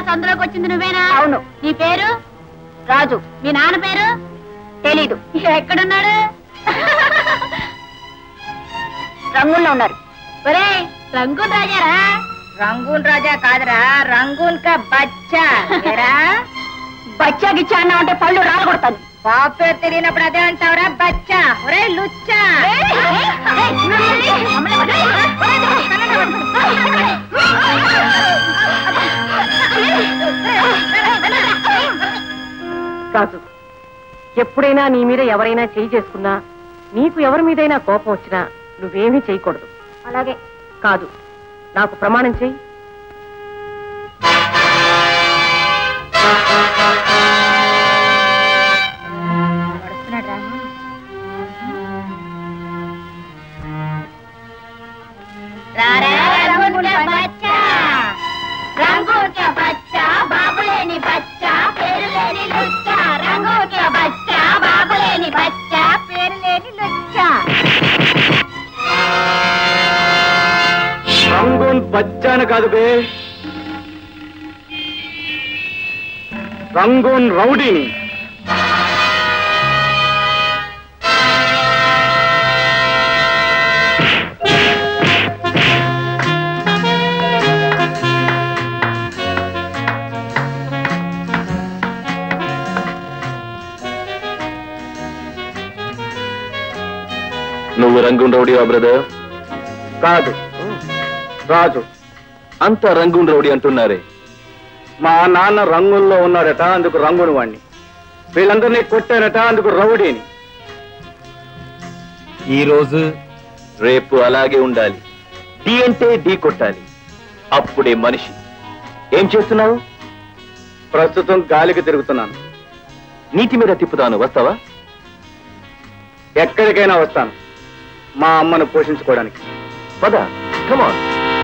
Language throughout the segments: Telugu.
సందులోకి వచ్చింది నువ్వేనా అవును నీ పేరు రాజు మీ నాన్న పేరు తెలీదు ఎక్కడున్నాడు రంగుల్లో ఉన్నారు ఒరేయ్ రంగున్ రాజారా రంగూన్ రాజా కాదురా రంగూన్ కా బచ్చా ఏరా? బచ్చా గిచ్చా అన్నా అంటే పళ్ళు రాలగొడతాను బాబు పేరు తెలియనప్పుడు అదే అంటావురా బచ్చా ఒరే లుచ్చా రాజు ఎప్పుడైనా నీ మీద ఎవరైనా చేయి చేసుకున్నా నీకు ఎవరి మీదైనా కోపం వచ్చినా నువ్వేమీ చేయకూడదు అలాగే కాదు నాకు ప్రమాణం చెయ్యి నడుస్తున్నాడు రా రారా రంగున్ కా బచ్చా రంగున్ కా బచ్చా బాబులేని బచ్చా పేరు లేని లుచ్చా రంగున్ కా బచ్చా బాబులేని బచ్చా పేరు లేని లుచ్చా రంగూన్ బచ్చాను కాదు బే రంగూన్ రౌడీని నువ్వు రంగున్ రౌడీవా బ్రదర్ కాదు రాజు అంత రంగున్ రౌడీ అంటున్నారే మా నాన్న రంగుల్లో ఉన్నాడట అందుకు రంగుని వాణ్ణి వీళ్ళందరినీ కొట్టారట అందుకు రౌడీని ఈ రోజు రేపు అలాగే ఉండాలి డి అంటే డి కొట్టాలి అప్పుడే మనిషి ఏం చేస్తున్నావు ప్రస్తుతం గాలికి తిరుగుతున్నాను నీటి మీద తిప్పుతాను వస్తావా ఎక్కడికైనా వస్తాను మా అమ్మను పోషించుకోవడానికి పద కమాన్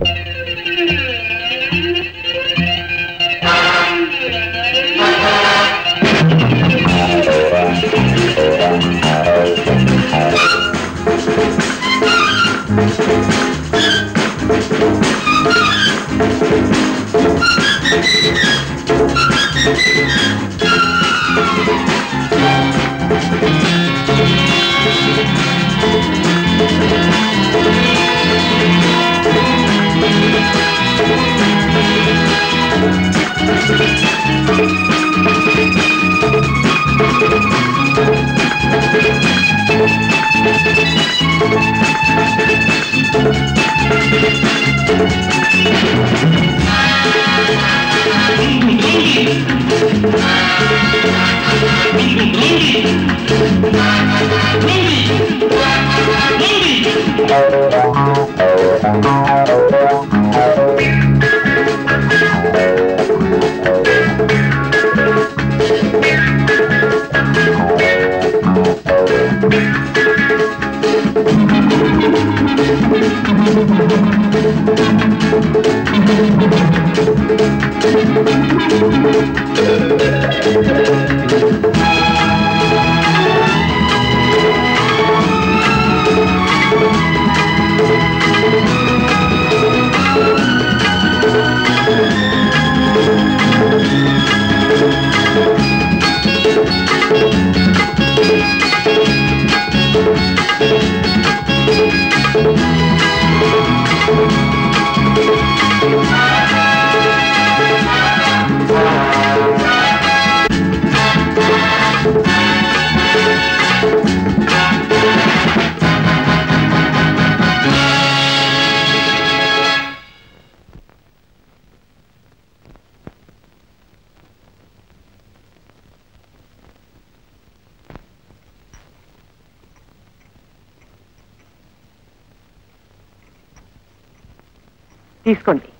తీసుకోండి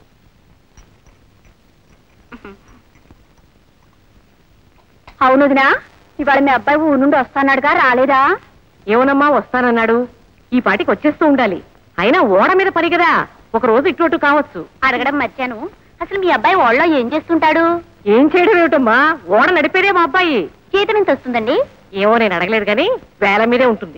అవునుదినా ఇవాళ మీ అబ్బాయి ఊరు నుండి వస్తాన్నాడుగా రాలేదా ఏమోనమ్మా వస్తానన్నాడు ఈ పాటికి వచ్చేస్తూ ఉండాలి అయినా ఓడ మీద పని కదా ఒక రోజు ఇటు అటు కావచ్చు అడగడం మర్చాను అసలు మీ అబ్బాయి వాళ్ళలో ఏం చేస్తుంటాడు ఏం చేయడం ఏమిటమ్మా ఓడ నడిపేదే మా అబ్బాయి జీతం ఎంత వస్తుందండి ఏమో నేను అడగలేదు కానీ వేల మీదే ఉంటుంది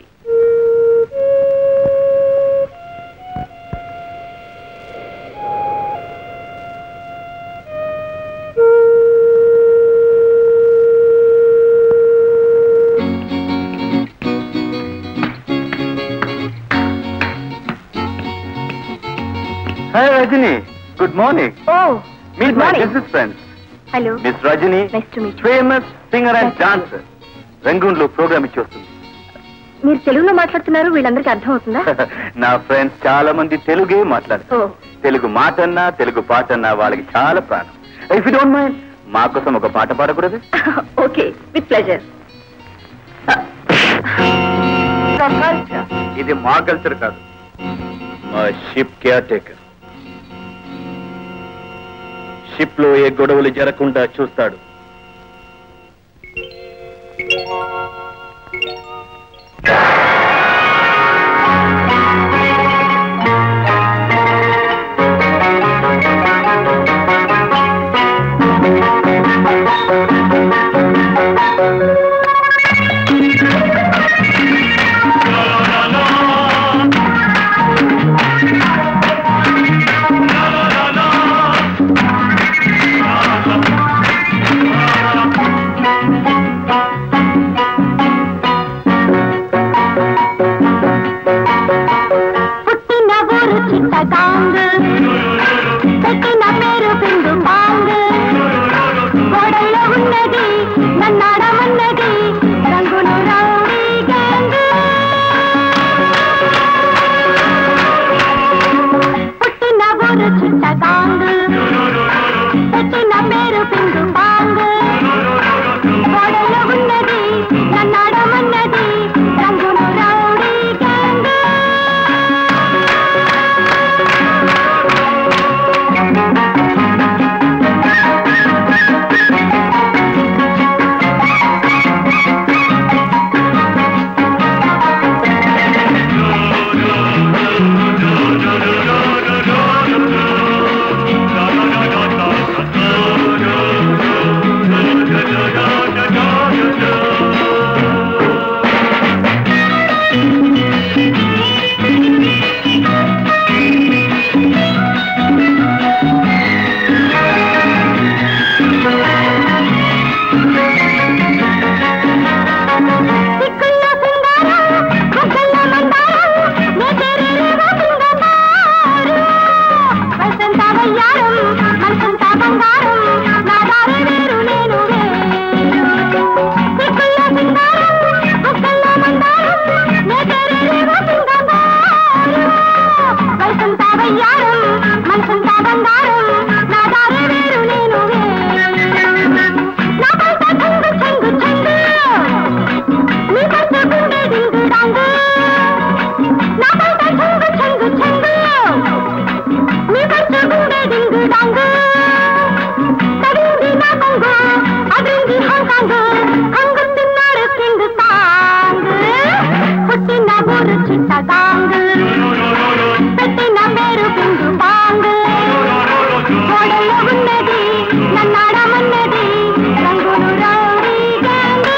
hi Rajani good morning oh meet Good my morning. Business friends hello miss Rajani Nice to meet you. Famous singer and Nice to meet dancer రంగూన్లో ప్రోగ్రామ్ ఇచ్చి వస్తుంది మీరు తెలుగులో మాట్లాడుతున్నారు వీళ్ళందరికీ అర్థం అవుతుందా నా ఫ్రెండ్స్ చాలా మంది తెలుగే మాట్లాడతారు ఓ తెలుగు మాట అన్నా తెలుగు పాట అన్నా వాళ్ళకి చాలా ప్రాణం ఇఫ్ యూ డోంట్ మైండ్ మా కోసం ఒక పాట పాడకూడదు ఓకే విత్ ప్లెజర్ ఇది మా కల్చర్ కాదు మా షిప్ కేర్ టేకర్ షిప్ లో ఏ గొడవలు జరగకుండా చూస్తాడు పుట్టిన ఊరు చిట్టగాంగ్ పెట్టిన పేరు పిండు పాంగ్ గోడల్లో ఉన్నది నన్నాడమన్నది రంగులు రౌడీ గ్యాంగ్ పుట్టిన ఊరు చిట్టగాంగ్ పెట్టిన పేరు పిండు పాంగ్ గోడల్లో ఉన్నది నన్నాడమన్నది రంగులు రౌడీ గ్యాంగ్ సిక్కుల్లో సింగారం ముక్కల్లో మందారం నే తెరేలేవో సింగమారు వసంత వయ్యారం మనసంత బంగారం నా దారి వేరు నేను వేరు సిక్కుల్లో సింగారం ముక్కల్లో మందారం నే తెరేలేవో సింగమారు వసంత వయ్యారం మనసంత బంగారం నా దారి వేరు నేను వేరు నా బయట చెంగు చెంగు చెంగు నీ పట్టు గుండె డింగు డాంగు నా బయట చెంగు చెంగు చెంగు నీ పట్టు గుండె డింగు డాంగు తగింది నా కొంగు అదింది హాంకాంగ్ హంగుతున్నాడు కింగ్ సాంగ్ పుట్టిన ఊరు చిట్టగాంగ్ పెట్టిన పేరు పిండు పాంగ్ గోడలో ఉన్నది నన్నాడమన్నది రంగులు రౌడీ గ్యాంగ్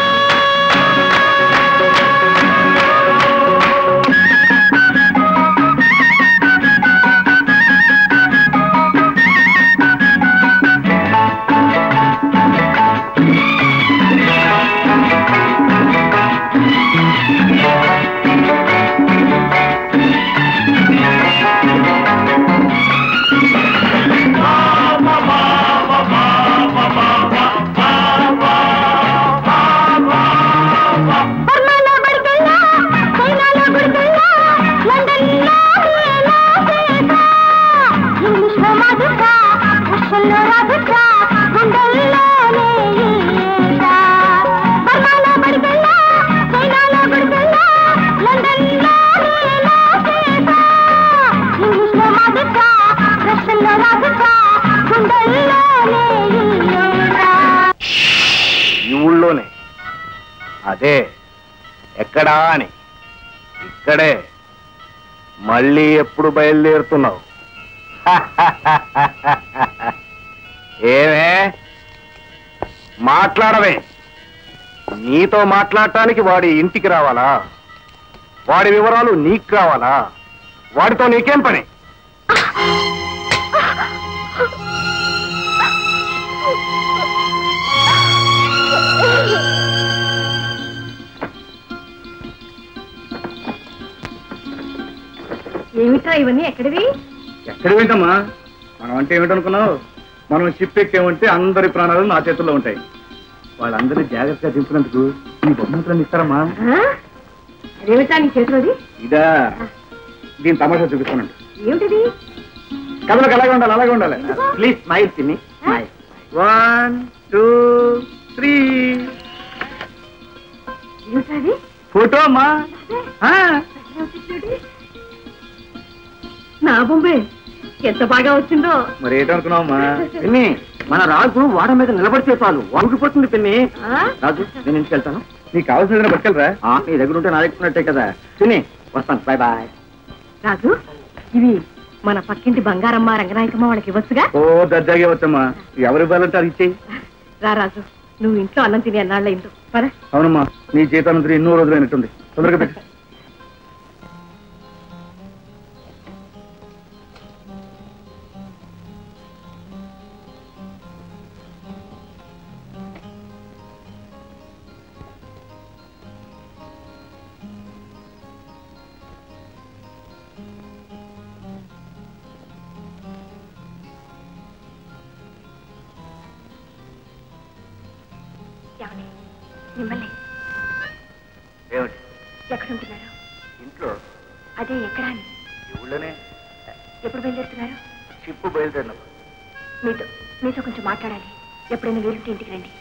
బర్మాలో బడికెళ్ళా చైనాలో గుడికెళ్ళా లండన్లో ఏలా చేసా ఇంగ్లీష్లో మాదుక రష్యన్లో రాదుక గుండెల్లోనే ఈసా బర్మాలో బడికెళ్ళా చైనాలో గుడికెళ్ళా లండన్లో ఏలా చేసా ఇంగ్లీష్లో మాదుక రష్యన్లో రాదుక గుండెల్లోనే ఈసా ఈ ఊళ్ళోనే అదే ఎక్కడా అని ఇక్కడే మళ్ళీ ఎప్పుడు బయలుదేరుతున్నావు ఏమే మాట్లాడవే నీతో మాట్లాడటానికి వాడి ఇంటికి రావాలా వాడి వివరాలు నీకు కావాలా వాడితో నీకేం పని ఏమిట్రా ఇవన్నీ ఎక్కడివి ఎక్కడ ఏంటమ్మా మనం అంటే ఏమిటనుకున్నావు మనం షిప్ ఎక్కేమంటే అందరి ప్రాణాలు నా చేతుల్లో ఉంటాయి వాళ్ళందరినీ జాగ్రత్తగా దింపినందుకు ఈ బహుమతులను ఇస్తారమ్మా అదేమిటా నీ చేతిలోది ఇదా దీని తమాషా చూపిస్తానండి ఏమిటిది కథలకు అలాగే ఉండాలి అలాగే ఉండాలి ప్లీజ్ స్మైల్ తిని స్మైల్ వన్ టూ త్రీ ఏమిటది ఫోటో అమ్మా ఆ, నా బొంబే ఎంత బాగా వచ్చిందో మరి ఏంటనుకున్నావమ్మా పిన్ని మన రాజు వాడ మీద నిలబడితే చాలు వంగిపోతుంది పిన్ని ఆ? రాజు నేను ఇంటికి వెళ్తాను నీకు కావాల్సిన పట్టుకెళ్ళరా ఆ, నీ దగ్గర ఉంటే నా దగ్గర ఉన్నట్టే కదా పిన్ని వస్తాను బాయ్ బాయ్ రాజు ఇవి మన పక్కింటి బంగారమ్మ రంగనాయకమ్మ వాళ్ళకి ఇవ్వచ్చుగా ఓ దర్జాగే వచ్చమ్మా ఎవరు ఇవ్వాలంటే అది ఇచ్చేయి రా రాజు నువ్వు ఇంట్లో అన్నం తిని అన్నాళ్ళ ఇంట్లో పద అవునమ్మా నీ జీతానంతరం ఎన్నో రోజులైనట్టుంది తొందరగా పెట్టు ఏమండి? మిమ్మల్ని ఏమిటి ఎక్కడుంటున్నారు ఇంట్లో అదే ఎక్కడా అని ఈ ఊళ్ళోనే ఎప్పుడు బయలుదేరుతున్నారు షిప్ బయలుదేరినప్పుడు మీతో మీతో కొంచెం మాట్లాడాలి ఎప్పుడైనా వీలుంటే ఇంటికి రండి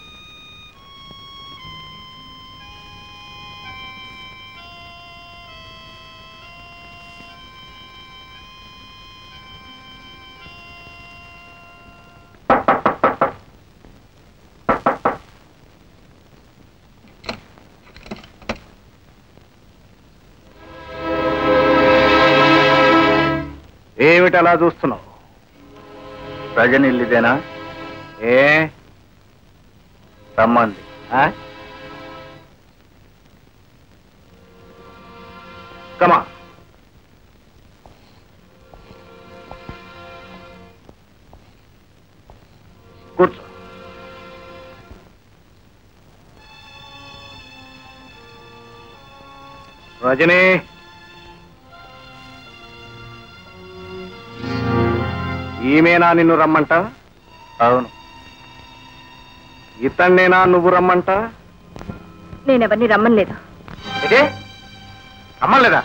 ఏమిటి అలా చూస్తున్నావు రజనిల్లిదేనా ఏ రమ్మంది ఆ? కమా కూర్చో రజనీ ఈమెనా నిన్ను రమ్మంట అవును ఇతన్నేనా నువ్వు రమ్మంట నేనెవరిని రమ్మలేదు ఇదే రమ్మలేదా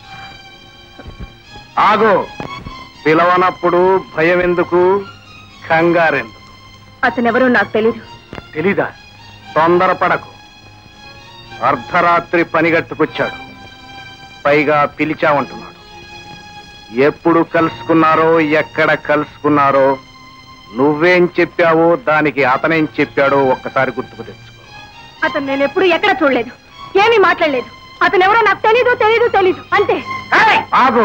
ఆగు పిలవనప్పుడు భయం ఎందుకు కంగారెందుకు అతనెవరో నాకు తెలీదు తెలీదా తొందరపడకు అర్ధరాత్రి పనిగట్టుకొచ్చాడు పైగా పిలిచామంటున్నాడు ఎప్పుడు కలుసుకున్నారో ఎక్కడ కలుసుకున్నారో నువ్వేం చెప్పావో దానికి అతనేం చెప్పాడో ఒక్కసారి గుర్తుకు తెచ్చుకో అతను నేను ఎప్పుడు ఎక్కడ చూడలేదు ఏమీ మాట్లాడలేదు అతనెవరో నాకు తెలీదు తెలీదు తెలీదు అంతే ఏయ్! ఆగు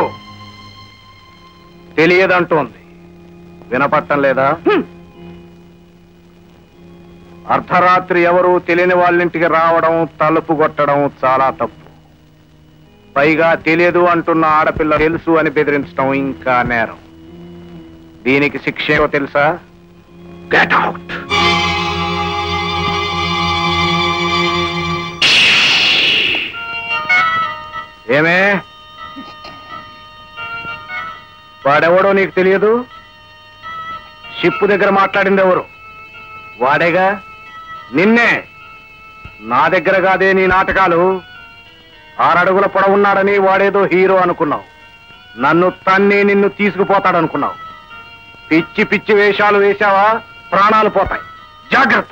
తెలియదంటోంది వినపట్టం లేదా హ్మ్. అర్ధరాత్రి ఎవరు తెలియని వాళ్ళింటికి రావడం తలుపు కొట్టడం చాలా తప్పు పైగా తెలియదు అంటున్న ఆడపిల్ల తెలుసు అని బెదిరించడం ఇంకా నేరం దీనికి శిక్ష ఏమో తెలుసా గెట్ అవుట్ ఏమే వాడెవడో నీకు తెలియదు షిప్పు దగ్గర మాట్లాడింది ఎవరు వాడేగా నిన్నే నా దగ్గర కాదే నీ నాటకాలు ఆరడుగుల పొడవున్నాడని వాడేదో హీరో అనుకున్నావు నన్ను తన్ని నిన్ను తీసుకుపోతాడనుకున్నావు పిచ్చి పిచ్చి వేషాలు వేశావా ప్రాణాలు పోతాయి జాగ్రత్త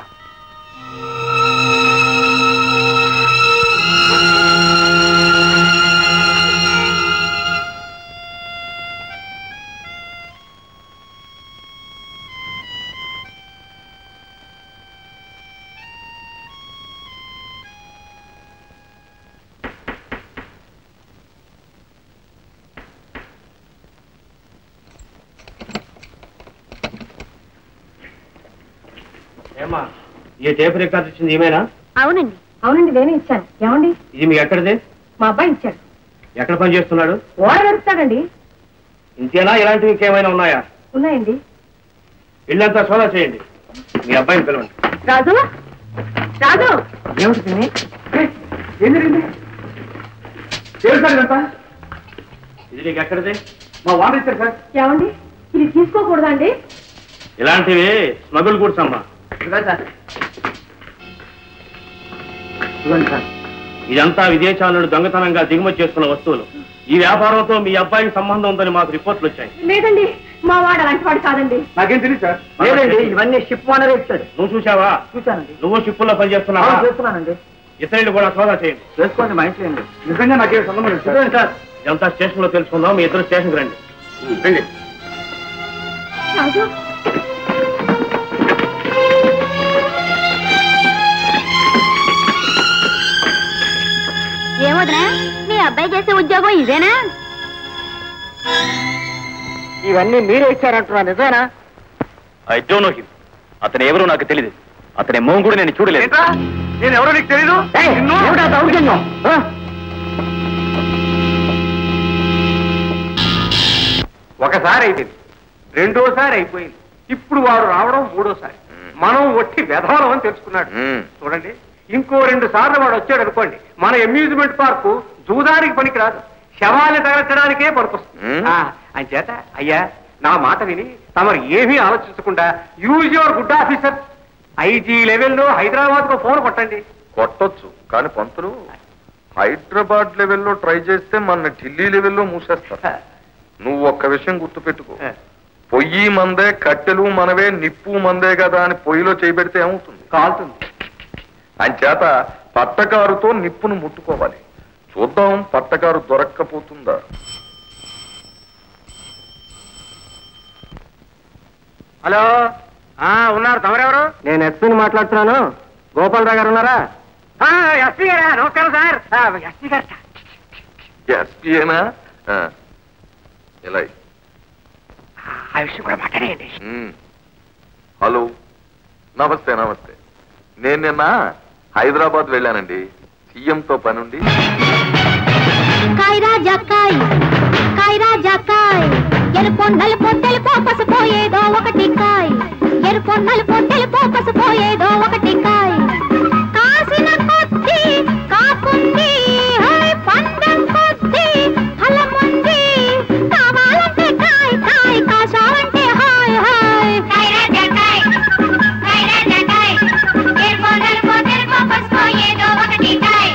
ఏమా ఈ టేప్ రికార్డ్ ఇచ్చింది ఏమైనా అవునండి అవునండి నేనే ఇచ్చాను ఏమండి ఇది మీ ఎక్కడిది మా అబ్బాయి ఇచ్చాడు ఎక్కడ పని చేస్తున్నాడు ఓడ నడుపుతాడండి ఇంతేనా ఇలాంటివి ఇంకేమైనా ఉన్నాయా ఉన్నాయండి ఇల్లంతా సోదా చేయండి మీ అబ్బాయిని పిలవండి రాజు రాజు ఏమిటి పిన్ని? ఏ, ఏం జరిగింది ఏమిటి సార్ ఇదంతా? ఇది నీకు ఎక్కడిది మా వాడు ఇచ్చారు సార్ ఏమండి ఇది తీసుకోకూడదండి ఇలాంటివి స్మగుల్ గుడ్స్ అమ్మా ఇదిగో సార్ ఇదిగోండి సార్ ఇదంతా విదేశాల నుండి దొంగతనంగా దిగుమతి చేసుకున్న వస్తువులు ఈ వ్యాపారంతో మీ అబ్బాయికి సంబంధం ఉందని మాకు రిపోర్ట్లు వచ్చాయి లేదండి మా వాడు అలాంటి వాడు కాదండి నాకేం తెలియదు సార్ లేదండి ఇవన్నీ షిప్ ఓనరే ఇచ్చాడు నువ్వు చూసావా చూశానండి నువ్వు షిప్పుల్లో పనిచేస్తున్నావా అవును, చేస్తున్నానండి ఇతరులు కూడా సోదా చేయండి చేసుకోండి మా ఇంట్లో ఏంటి నిజంగా నాకేం సంబంధం లేదు సార్. సార్ ఇదంతా స్టేషన్ లో తెలుసుకుందాం మీ ఇద్దరు స్టేషన్కి రండి రండి. రాజు ఏమోదనా మీ అబ్బాయి చేసే ఉద్యోగం ఇదేనా ఇవన్నీ మీరే ఇచ్చారంటున్నా నిజమేనా ఐ డోంట్ నో హిమ్ అతను ఎవరో నాకు తెలియదు అతని మొహం కూడా నేను చూడలేదు ఏంట్రా నేను ఎవరో నీకు తెలీదు ఏమిటా దౌర్జన్యం ఆ? ఒకసారి అయిపోయింది రెండోసారి అయిపోయింది ఇప్పుడు వాడు రావడం మూడోసారి మనం ఒట్టి వ్యధాలం అని తెలుసుకున్నాడు మ్మ్. చూడండి ఇంకో రెండు సార్లు వాడు వచ్చాడు అనుకోండి మన అమ్యూజ్మెంట్ పార్కు జూదానికి పనికిరాదు శవాన్ని తగలట్టడానికే పనికొస్తుంది మ్మ్. ఆ, అంచేత అయ్యా నా మాట విని తమరు ఏమీ ఆలోచించకుండా use your good officer IG లెవెల్లో హైదరాబాద్ కు ఫోన్ కొట్టండి కొట్టొచ్చు కానీ పంతులు హైదరాబాద్ లెవెల్లో ట్రై చేస్తే మన ఢిల్లీ లెవెల్లో మూసేస్తారు నువ్వు ఒక్క విషయం గుర్తుపెట్టుకో పొయ్యి మందే కట్టెలు మనవే నిప్పు మందే కదా అని పొయ్యిలో చేయబెడితే ఏమవుతుంది కాలుతుంది అంచేత పట్టకారుతో నిప్పును ముట్టుకోవాలి చూద్దాం పట్టకారు దొరక్కపోతుందా హలో ఆ ఉన్నారు తమరెవరు నేను ఎస్పీని మాట్లాడుతున్నాను గోపాలరావు గారు ఉన్నారా ఎస్పీ గారా నమస్కారం సార్ ఎస్పీ గారు ఎస్పీఏనా ఇలా ఇ. ఆ విషయం కూడా మాట్లాడేయండి మ్మ్. హలో నమస్తే నమస్తే నేను నిన్న హైదరాబాద్ వెళ్ళానండి సీఎంతో పనుండి కాయ్ రాజా కాయ్ కాయ్ రాజా కాయ్ ఎరుపు నలుపు తెలుపు పసుపు ఏదో ఒకటి కాయ్ ఎరుపు నలుపు తెలుపు పసుపు ఏదో ఒకటి కాయ్ కాసిన కొద్ది కాకుంది హాయ్ పందెం కొద్ది ఫలముంది కావాలంటే కాయ్ కాయ్ కాశావంటే హాయ్ హాయ్ కాయ్ రాజా కాయ్ కాయ్ రాజా కాయ్ ఎరుపు నలుపు తెలుపు పసుపు ఏదో ఒకటి కాయ్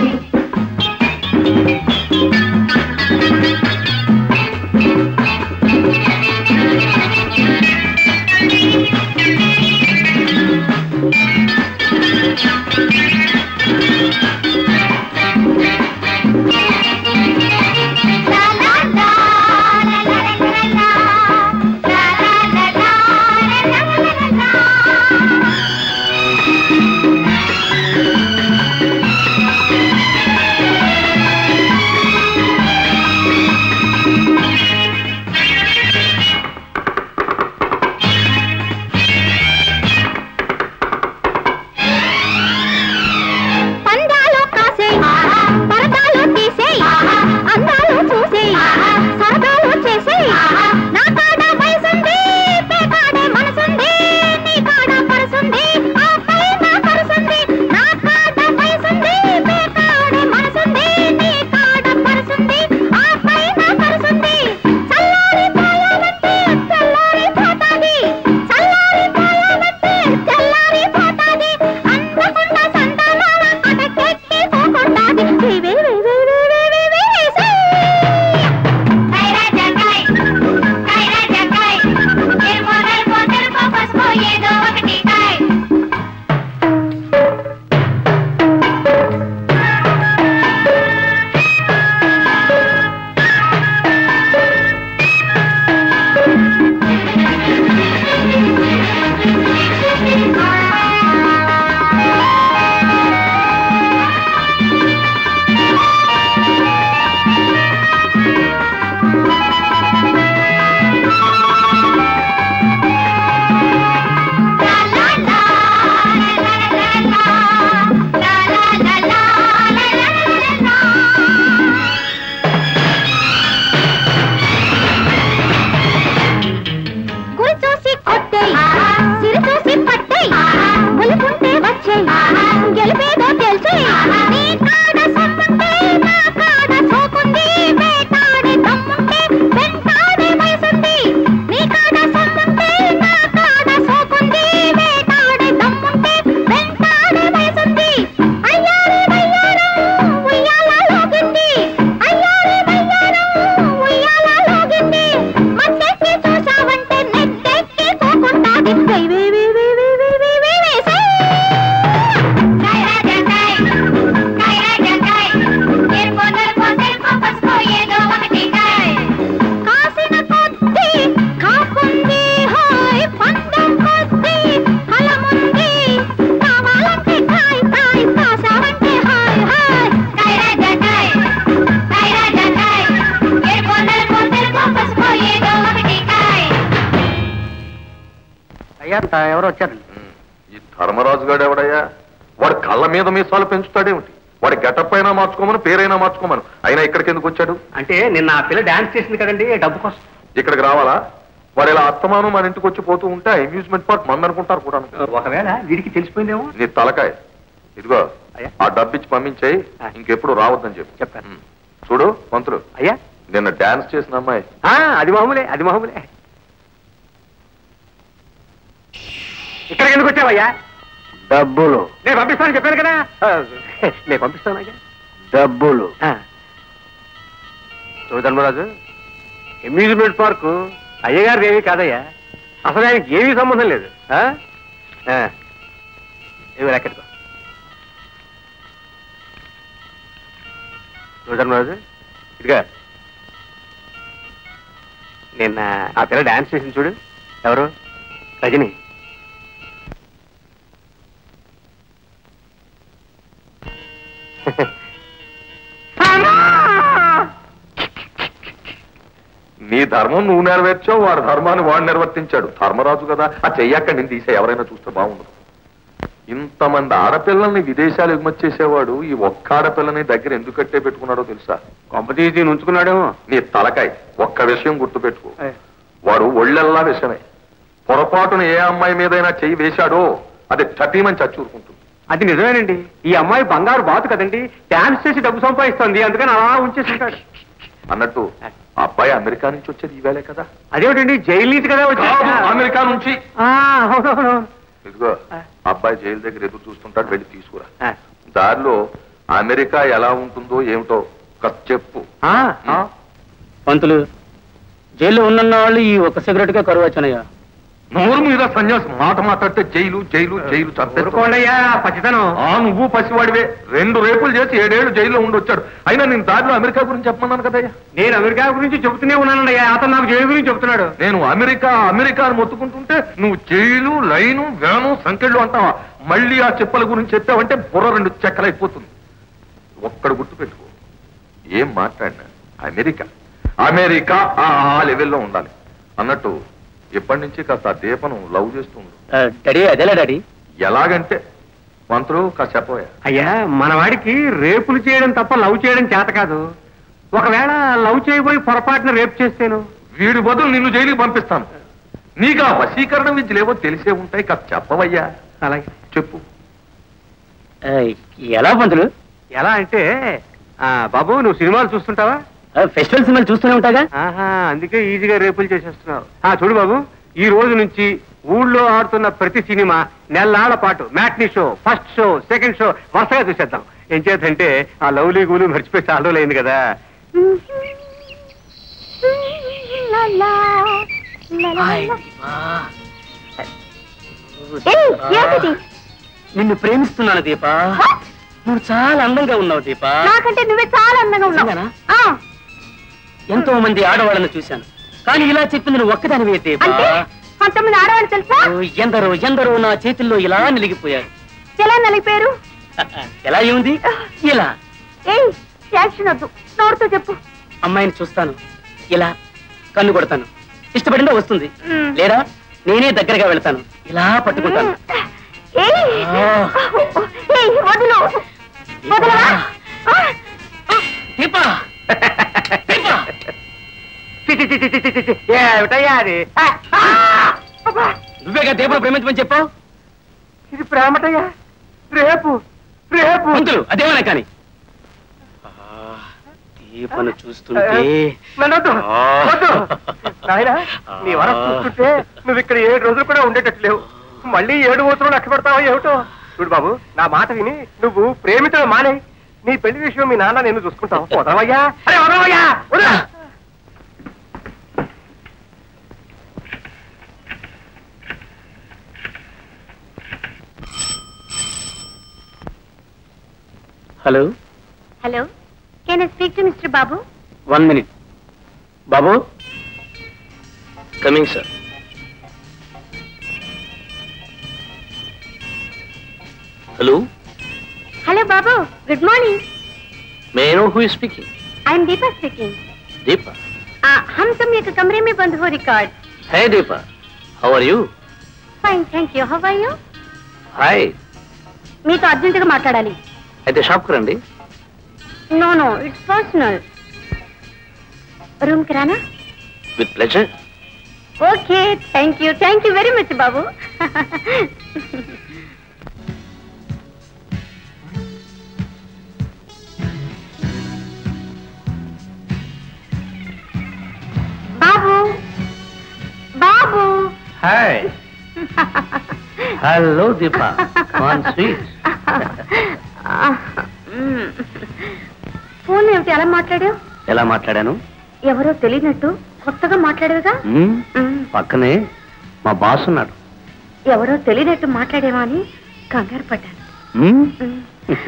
అయ్యా ఎవరు వచ్చారండి ఈ ధర్మరాజు గారు ఎవడయ్యా వాడు కళ్ళ మీద మీసాలు పెంచుతాడేమిటి వాడి గెటప్ అయినా మార్చుకోమను పేరైనా మార్చుకోమను అయినా ఇక్కడికి ఎందుకు వచ్చాడు అంటే నిన్న ఆ పిల్ల డాన్స్ చేసింది కదండి డబ్బు కోసం ఇక్కడికి రావాలా వాడు ఇలా అత్తమానం మన ఇంటికి వచ్చి పోతూ ఉంటే అమ్యూజ్మెంట్ పార్క్ మంది అనుకుంటారు కూడా ఒకవేళ వీడికి తెలిసిపోయిందేమో నీ తలకాయ ఇదిగో అయ్యా. ఆ డబ్బిచ్చి పంపించేయి ఆ. ఇంకెప్పుడు రావద్దని చెప్పు చెప్పాను. ఉమ్. చూడు పంతులు అయ్యా నిన్న డాన్స్ చేసిన అమ్మాయి ఆ, అది మామూలే అది మామూలే ఇక్కడికి ఎందుకు వచ్చావయ్యా డబ్బులు నేను పంపిస్తాను చెప్పాను కదా ఆ, నేను పంపిస్తాను అయ్యా డబ్బులు ధర్మరాజు అమ్యూజ్మెంట్ పార్కు అయ్యగారు ఏమీ కాదయ్యా అసలు ఆయనకి ఏమీ సంబంధం లేదు ఆ? ఆ. ఇవి లెక్కెట్టుకో ధర్మరాజు ఇదిగా నిన్న ఆ పిల్ల డాన్స్ చేసింది చూడు ఎవరు రజని నీ ధర్మం నువ్వు నెరవేర్చావు వాడి ధర్మాన్ని వాడు నిర్వర్తించాడు ధర్మరాజు కదా ఆ చెయ్యక్క నేను తీసే ఎవరైనా చూస్తే బాగుండదు ఇంతమంది ఆడపిల్లల్ని విదేశాలు ఎగుమతి చేసేవాడు ఈ ఒక్క ఆడపిల్లని దగ్గర ఎందుకు కట్టే పెట్టుకున్నాడో తెలుసా కొంపతీసి ఉంచుకున్నాడేమో నీ తలకాయ ఒక్క విషయం గుర్తుపెట్టుకో వాడు ఒళ్ళెల్లా విషమే పొరపాటున ఏ అమ్మాయి మీదైనా చెయ్యి వేశాడో అది చటీమని చచ్చూరుకుంటుంది అది నిజమేనండి ఈ అమ్మాయి బంగారు బాతు కదండి డాన్స్ చేసి డబ్బు సంపాదిస్తుంది అందుకని అలా ఉంచేసి ఉంటాడు అన్నట్టు ఆ అబ్బాయి అమెరికా నుంచి వచ్చేది ఈవేళే కదా అదేమిటండి జైలు నుంచి కదా వచ్చి కాదు, అమెరికా నుంచి ఆ, అవునవును. ఇదిగో ఆ అబ్బాయి జైలు దగ్గర ఎదురు చూస్తుంటాడు వెళ్ళి తీసుకురా ఆ, దారిలో అమెరికా ఎలా ఉంటుందో ఏమిటో కాస్త చెప్పు ఆ, ఆ. పంతులు జైల్లో ఉన్న వాళ్ళు ఈ ఒక్క సిగరెట్ గా కరువు వచ్చానయ్యా నోరు మీద సన్యాసం మాట మాట్లాడితే జైలు జైలు జైలు చంపేస్తాడు. ఊరుకోండయ్యా పచ్చితనం ఆ నువ్వు పసివాడివే రెండు రేపులు చేసి ఏడేళ్లు జైల్లో ఉండొచ్చాడు అయినా నేను దారిలో అమెరికా గురించి చెప్పమన్నాను కదయ్యా నేను అమెరికా గురించి చెబుతూనే ఉన్నానండి అతను నాకు జైలు గురించి చెబుతున్నాడు నేను అమెరికా అమెరికా అని మొత్తుకుంటుంటే నువ్వు జైలు లైను వేను సంకెళ్ళు అంటావా మళ్ళీ ఆ చెప్పుల గురించి చెప్పావంటే బుర్ర రెండు చెక్కలైపోతుంది ఒక్కడు గుర్తుపెట్టుకో ఏం మాట్లాడినా అమెరికా అమెరికా ఆ ఆ లెవెల్లో ఉండాలి అన్నట్టు ఎప్పటి నుంచి కాస్త ఆ దీపను లవ్ చేస్తుంది ఆ, డాడీ అదేలా డాడీ ఎలాగంటే మంత్రులు కాస్త చెప్పబోయా అయ్యా మన వాడికి రేపులు చేయడం తప్ప లవ్ చేయడం చేత కాదు ఒకవేళ లవ్ చేయబోయి పొరపాటున రేపు చేస్తేను వీడి బదులు నిన్ను జైలుకి పంపిస్తాను నీకు ఆ వశీకరణ విద్యలేవో తెలిసే ఉంటాయి కాస్త చెప్పవయ్యా అలాగే చెప్పు ఆ, ఎలా పంతులు ఎలా అంటే ఆ బాబు నువ్వు సినిమాలు చూస్తుంటావా ఆ, ఫెస్టివల్ సినిమాలు చూస్తూనే ఉంటాగా ఆహా అందుకే ఈజీగా రేపులు చేసేస్తున్నావు ఆ చూడు బాబు ఈ రోజు నుంచి ఊళ్ళో ఆడుతున్న ప్రతి సినిమా నెలనాళ్ల పాటు matinee show first show second show వరుసగా చూసేద్దాం ఏం చేద్దంటే ఆ లవ్లీ గూలు మర్చిపోయి చాలా రోజులు కదా ఏయ్, ఏమిటి? నిన్ను ప్రేమిస్తున్నాను దీపా నువ్వు చాలా అందంగా ఉన్నావు దీపా నాకంటే నువ్వే చాలా అందంగా ఉన్నావు నిజంగానా? ఆ, ఎంతో మంది ఆడవాళ్ళను చూశాను కానీ ఇలా చెప్పింది నువ్వు ఒక్కదానివే దీపా అంటే అంతమంది ఆడవాళ్ళు తెలుసా ఓ, ఎందరో ఎందరో నా చేతుల్లో ఇలా నిలిగిపోయారు ఎలా నలిపారు ఎలా ఏముంది ఇలా ఏయ్ యాక్షన్ వద్దు నోడుతో చెప్పు అమ్మాయిని చూస్తాను ఇలా కన్ను కొడతాను ఇష్టపడిందో వస్తుంది మ్. లేదా నేనే దగ్గరగా వెళ్తాను ఇలా పట్టుకుంటాను ఏయ్ ఆ. ఏయ్ వదులు వదలవా ఆ, దీపా దీపా చి, చి, చి, చి, చి, చి, చి. ఏమిటయ్యా అది ఆ, ఆ, అబ్బా, నువ్వేగా దీపను ప్రేమించమని చెప్పావు ఇది ప్రేమటయ్యా రేపు రేపు పంతులు అదేమన్నా కానీ దీపను చూస్తుంటే నన్నొద్దు ఆ. వద్దు నాయనా నీ వరం చూస్తుంటే నువ్వు ఇక్కడ ఏడు రోజులు కూడా ఉండేటట్టు లేవు మళ్ళీ ఏడు రోజులు లెక్క పెడతావో ఏమిటో చూడు బాబు నా మాట విని నువ్వు ప్రేమించడం మానే నీ పెళ్లి విషయం మీ నాన్న నేను చూసుకుంటావు వదలవయ్యా అరే వదలవయ్యా వదలా hello hello can I speak to mister Babu one minute Babu coming sir hello hello Babu good morning may know who is speaking I am Deepa speaking Deepa हम तुम एक कमरे में बंद हो record hey Deepa how are you fine thank you have you hi మీతో అర్జెంటుగా మాట్లాడాలి అయితే షాప్కి రండి నో నో ఇట్స్ పర్సనల్ రూమ్కి రానా with pleasure okay thank you thank you very much Babu Babu Babu hi hello Deepa on sweet phone ఏమిటి అలా మాట్లాడావు ఎలా మాట్లాడాను ఎవరో తెలియనట్టు కొత్తగా మాట్లాడేవిగా మ్మ్, మ్మ్. పక్కనే మా బాస్ ఉన్నాడు ఎవరో తెలియనట్టు మాట్లాడేవా అని కంగారు పడ్డాను మ్మ్? మ్మ్.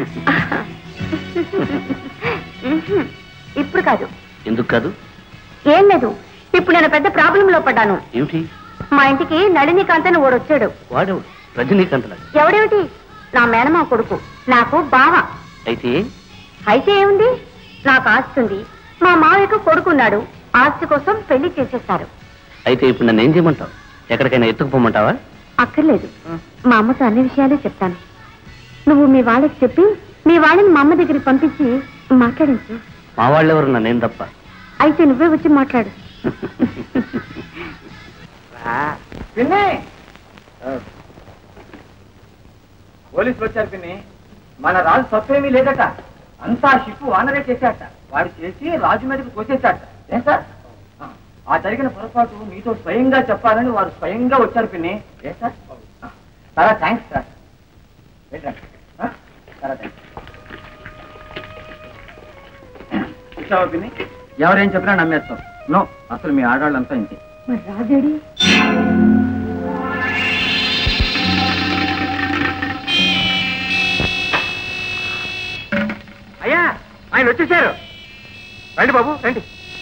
మ్మ్. ఇప్పుడు కాదు ఎందుకు కాదు ఏం లేదు ఇప్పుడు నేను పెద్ద ప్రాబ్లం లో పడ్డాను ఏమిటి మా ఇంటికి నళినికాంత్ అని ఓడొచ్చాడు వాడెవడు రజనీకాంత్ ఎవడేమిటి నా మేనమా కొడుకు నాకు బావ అయితే అయితే ఏముంది నాకు ఆస్తి ఉంది మా మావయ్యకు కొడుకున్నాడు ఆస్తి కోసం పెళ్లి చేసేస్తారు అయితే ఇప్పుడు నన్ను ఏం చేయమంటావు ఎక్కడికైనా ఎత్తుకుపోమంటావా అక్కర్లేదు మా అమ్మతో అన్ని విషయాలు చెప్తాను నువ్వు మీ వాళ్ళకి చెప్పి మీ వాళ్ళని మా అమ్మ దగ్గరికి పంపించి మాట్లాడించు మా వాళ్ళెవరు నన్నేం తప్ప అయితే నువ్వే వచ్చి మాట్లాడు పిన్ని పోలీసులు వచ్చారు పిన్ని మన రాజు తప్పేమీ లేదట అంతా షిప్ వానరే చేశాట వాడు చేసి రాజు మీదకి తోసేశాట ఏం సార్ ఆ, ఆ జరిగిన పొరపాటు మీతో స్వయంగా చెప్పాలని వారు స్వయంగా వచ్చారు పిన్ని ఏ సార్ ఆ, చాలా థ్యాంక్స్ సార్ ఏంటండి? ఆ, చాలా థ్యాంక్స్ చూసావా పిన్ని ఎవరేం చెప్పినా నమ్మేస్తాం నో అసలు మీ ఆడవాళ్ళంతా ఇంతే మరి రాజేడి అయ్యా ఆయన వచ్చేసారు రండి బాబు రండి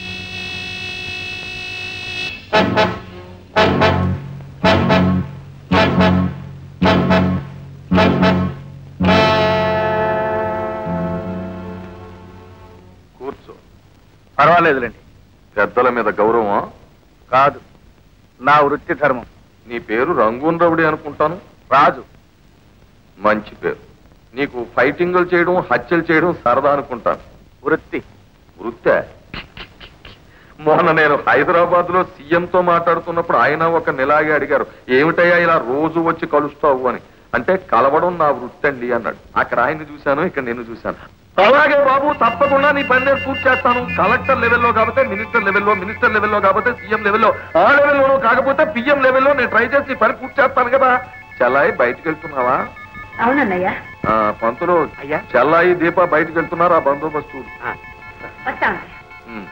కూర్చో పర్వాలేదులేండి పెద్దల మీద గౌరవం కాదు నా వృత్తి ధర్మం నీ పేరు రంగూన్ రవుడి అనుకుంటాను రాజు మంచి పేరు నీకు ఫైటింగులు చేయడం హత్యలు చేయడం సరదా అనుకుంటాను వృత్తి వృత్తే మొన్న నేను హైదరాబాద్ లో సీఎంతో మాట్లాడుతున్నప్పుడు ఆయన ఒక నిలాగే అడిగారు ఏమిటయ్యా ఇలా రోజు వచ్చి కలుస్తావు అని అంటే కలవడం నా వృత్తి అండి అన్నాడు అక్కడ ఆయన్ని చూశాను ఇక్కడ నేను చూశాను అలాగే బాబు తప్పకుండా నీ పని నేను పూర్తి చేస్తాను కలెక్టర్ లెవెల్లో కాకపోతే మినిస్టర్ లెవెల్లో మినిస్టర్ లెవెల్లో కాకపోతే సీఎం లెవెల్లో ఆ లెవెల్లోనూ కాకపోతే పిఎం లెవెల్లో నేను ట్రై చేసి నీ పని పూర్తి చేస్తాను కదా చెల్లాయి బయటికి వెళ్తున్నావా అవునన్నయ్య ఆ, పంతులు అయ్యా. చెల్లాయి దీప బయటికి వెళ్తున్నారు ఆ బందోబస్తు వస్తాను ఉమ్.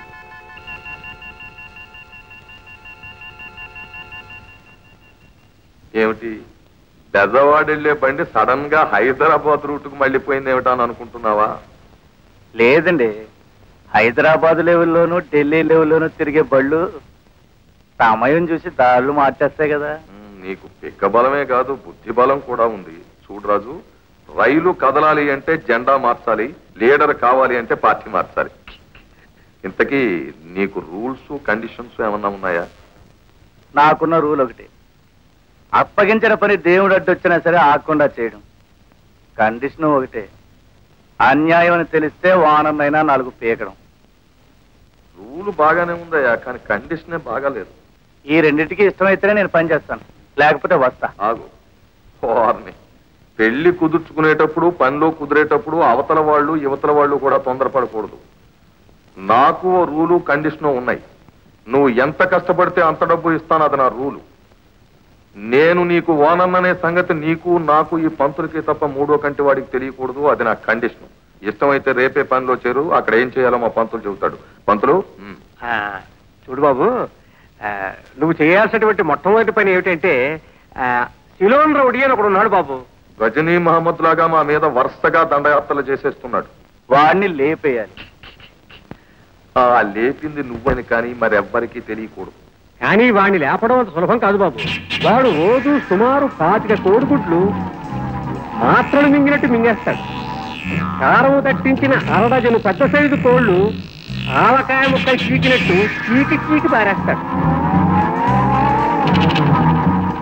ఏమిటి బెజవాడ వెళ్ళే బండి సడన్ గా హైదరాబాద్ రూట్ కు మళ్ళీపోయింది ఏమిటా అని అనుకుంటున్నావా లేదండి హైదరాబాద్ లెవెల్లోనూ ఢిల్లీ లెవెల్లోనూ తిరిగే బళ్ళు సమయం చూసి దాళ్ళు మార్చేస్తాయి కదా ఉమ్, నీకు పిక్క బలమే కాదు బుద్ధి బలం కూడా ఉంది చూడు రాజు రైలు కదలాలి అంటే జెండా మార్చాలి లీడర్ కావాలి అంటే పార్టీ మార్చాలి ఇంతకీ నీకు రూల్స్ కండిషన్స్ ఏమన్నా ఉన్నాయా నాకున్న రూల్ ఒకటి అప్పగించిన పని దేవుడు అడ్డొచ్చినా సరే ఆకుండా చేయడం కండిషన్ ఒకటే అన్యాయం అని తెలిస్తే వానమైనా నాలుగు పీకడం రూల్ బాగానే ఉందయ్యా కానీ కండిషనే బాగాలేదు ఈ రెండింటికి ఇష్టమైతేనే నేను పని చేస్తాను లేకపోతే వస్తా ఆగు వారిని పెళ్లి కుదుర్చుకునేటప్పుడు పనిలో కుదిరేటప్పుడు అవతల వాళ్ళు యువతల వాళ్ళు కూడా తొందరపడకూడదు నాకు ఓ రూలు కండిషను ఉన్నాయి నువ్వు ఎంత కష్టపడితే అంత డబ్బు ఇస్తాను అది నా రూలు నేను నీకు ఓనన్ననే సంగతి నీకు నాకు ఈ పంతులకి తప్ప మూడో కంటి వాడికి తెలియకూడదు అది నా కండిషన్ ఇష్టమైతే రేపే పనిలో చేరు అక్కడ ఏం చేయాలో మా పంతులు చెబుతాడు పంతులు ఉమ్. చూడు బాబు ఆ, నువ్వు చేయాల్సినటువంటి మొట్టమొదటి పని ఏమిటంటే ఆ, సిలోన్ రౌడీ అని ఒకడు ఉన్నాడు బాబు గజనీ మహమ్మద్ లాగా మా మీద వరుసగా దండయాత్రలు చేసేస్తున్నాడు వాడిని లేపేయాలి ఆ లేపింది నువ్వని కానీ మరెవ్వరికీ తెలియకూడదు కానీ వాడిని లేపడం అంత సులభం కాదు బాబు వాడు రోజు సుమారు పాతిక కోడిగుడ్లు మాత్రలు మింగినట్టు మింగేస్తాడు కారం తట్టించిన అరడజను పెద్ద సైజు కోళ్లు ఆవకాయ ముక్కలు చీకినట్టు చీకి చీకి పారేస్తాడు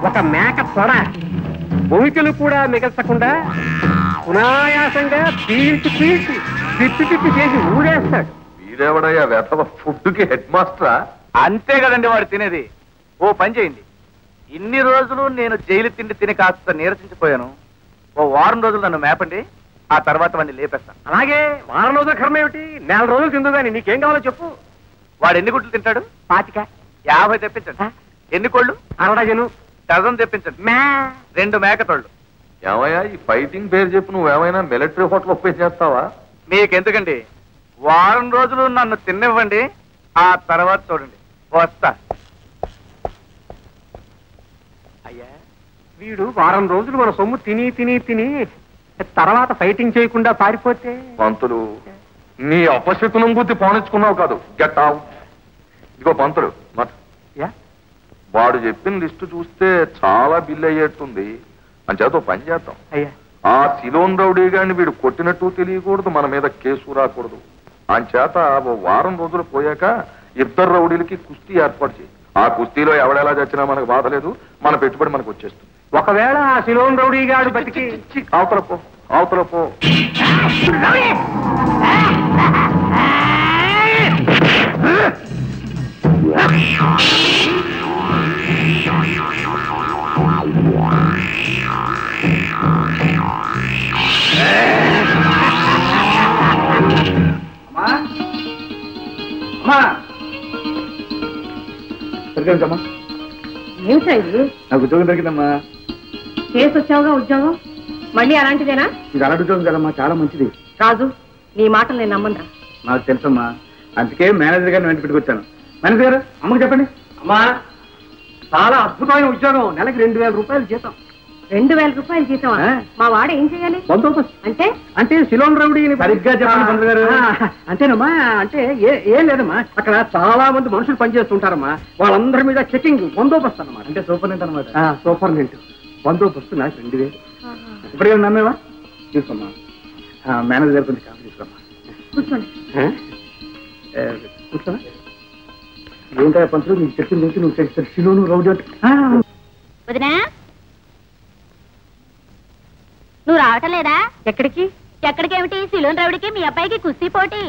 ఒక మేక తొడ భూమికలు కూడా మిగల్చకుండా సునాయాసంగా పీల్చి పీల్చి తిప్పి తిప్పి చేసి ఊడేస్తాడు వీడెవడయ్యా వెధవ ఫుడ్కి హెడ్ మాస్టరా అంతే కదండి వాడు తినేది ఓ పని చేయండి ఇన్ని రోజులు నేను జైలు తిండి తిని కాస్త నీరసించిపోయాను ఓ వారం రోజులు నన్ను మేపండి ఆ తర్వాత వాడిని లేపేస్తాను అలాగే వారం రోజుల కర్మ ఏమిటి నెల రోజులు తిందుగాని నీకేం కావాలో చెప్పు వాడు ఎన్ని గుడ్లు తింటాడు పాతిక యాభై తెప్పించండి ఎన్ని కోళ్ళు అరడజను డజన్ తెప్పించండి రెండు మేకతోళ్ళు ఏమయ్యా ఈ ఫైటింగ్ పేరు చెప్పి నువ్వేమైనా మిలిటరీ హోటల్ ఓపెన్ చేస్తావా మీకెందుకండి వారం రోజులు నన్ను తిన్నివ్వండి ఆ తర్వాత చూడండి వస్తా అయ్యా వీడు వారం రోజులు మన సొమ్ము తిని తిని తిని తర్వాత ఫైటింగ్ చేయకుండా పారిపోతే పంతులు నీ అపశకునం బుద్ధి పానించుకున్నావు కాదు గెట్ అవుట్ ఇదిగో పంతులు మాట యా? వాడు చెప్పిన లిస్టు చూస్తే చాలా బిల్ అయ్యేట్టుంది అంచేత ఓ పని చేద్దాం అయ్యా ఆ సిలోన్ రౌడీ గారిని వీడు కొట్టినట్టు తెలియకూడదు మన మీద కేసు రాకూడదు అంచేత ఓ వారం రోజులు పోయాక ఇద్దరు రౌడీలకి కుస్తీ ఏర్పాటు చేయి ఆ కుస్తీలో ఎవడెలా చచ్చినా మనకు బాధ లేదు మన పెట్టుబడి మనకు వచ్చేస్తుంది ఒకవేళ ఆ సిలోన్ రౌడీ గాడు బతికి చి, అవతల పో అవతల పో దొరికిందమ్మా ఏమిటా ఇది నాకు ఉద్యోగం దొరికిందమ్మా కేసు వచ్చావుగా ఉద్యోగం మళ్ళీ అలాంటిదేనా ఇది అలాంటి ఉద్యోగం కదమ్మా చాలా మంచిది రాజు నీ మాటలు నేను నమ్మనురా నాకు తెలుసమ్మా అందుకే మేనేజర్ గారిని వెంట పెట్టుకొచ్చాను మేనేజర్ గారు అమ్మకి చెప్పండి అమ్మా చాలా అద్భుతమైన ఉద్యోగం నెలకి రెండు వేల రూపాయలు జీతం రెండు వేల రూపాయలు జీతమా ఆ. మా వాడ ఏం చేయాలి బందోబస్తు అంటే అంటే సిలోన్ రౌడీని సరిగ్గా చెప్పండి, పంతులు గారు. ఆ, అంతేనమ్మా అంటే ఏ ఏం లేదమ్మా అక్కడ చాలా మంది మనుషులు పనిచేస్తుంటారమ్మా వాళ్ళందరి మీద చెకింగ్ బందోబస్తు అన్నమాట అంటే సూపర్ అనమాట ఆ, సూపర్నెంట్ బందోబస్తు నాకు రెండు వేలు ఇప్పటికే నమ్మేవా తీసుకోమ్మా ఆ, మేనేజర్ గారు కొంచెం కాఫీ తీసుకోమ్మా కూర్చోండి ఏ, కూర్చోనా ఏంటో పంతులు నీకు చెప్పింది ఏంటి నువ్వు చేస్తారు శిలోను రౌడీ అంటే ఆ, వదినా నువ్వు రావటం లేదా ఎక్కడికి ఎక్కడికేమిటి సిలోన్ రౌడికి మీ అబ్బాయికి కుస్తీ పోటీ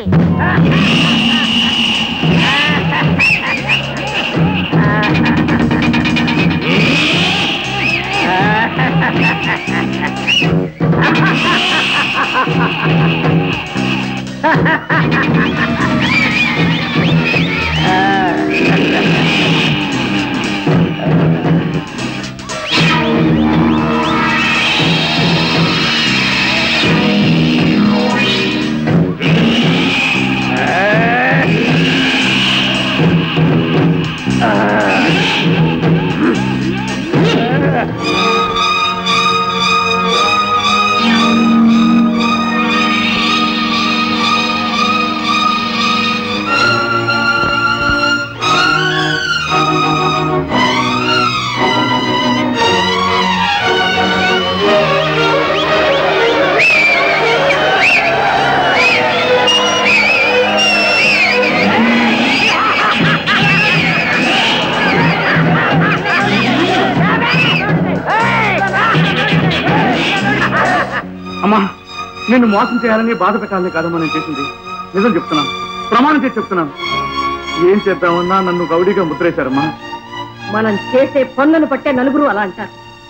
అమ్మా నిన్ను మోసం చేయాలని బాధ పెట్టాలని కాదమ్మా నేను చేసింది నిజం చెప్తున్నాను ప్రమాణం చేసి చెప్తున్నాను ఏం చేద్దామన్నా నన్ను రౌడీగా ముద్రేశారమ్మా మనం చేసే పనులను పట్టే నలుగురు అలా అంటారు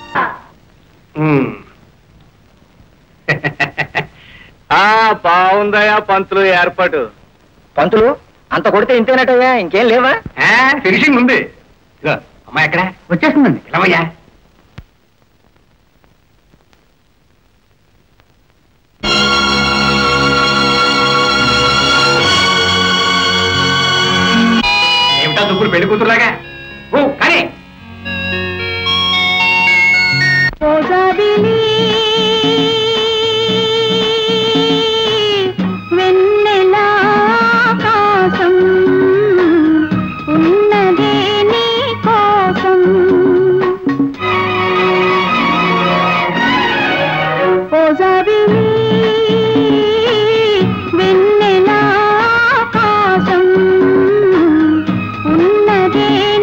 బాగుందయా పంతులు ఏర్పాటు పంతులు అంత కొడితే ఇంతేనటయ్యా ఇంకేం లేవా ఫినిషింగ్ ఉంది ఇదిగో, అమ్మాయి ఎక్కడ వచ్చేస్తుందండి పిలవయ్యా ఏమిటా దుబ్బులు పెళ్లి కూతురులాగా ఓ కానీ వెన్నెలాకాశం ఉన్నదే నీ కోసం ఓజాబిలి వెన్నెలాకాశం ఉన్నదే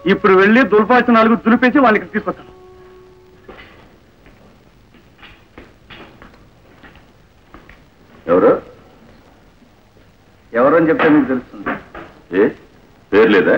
ఇప్పుడు వెళ్ళి దుల్పాల్సిన నాలుగు దులిపేసి వాళ్ళకి తీసుకొస్తాను ఎవరు ఎవరని చెప్తే మీకు తెలుస్తుంది ఏ పేరు లేదా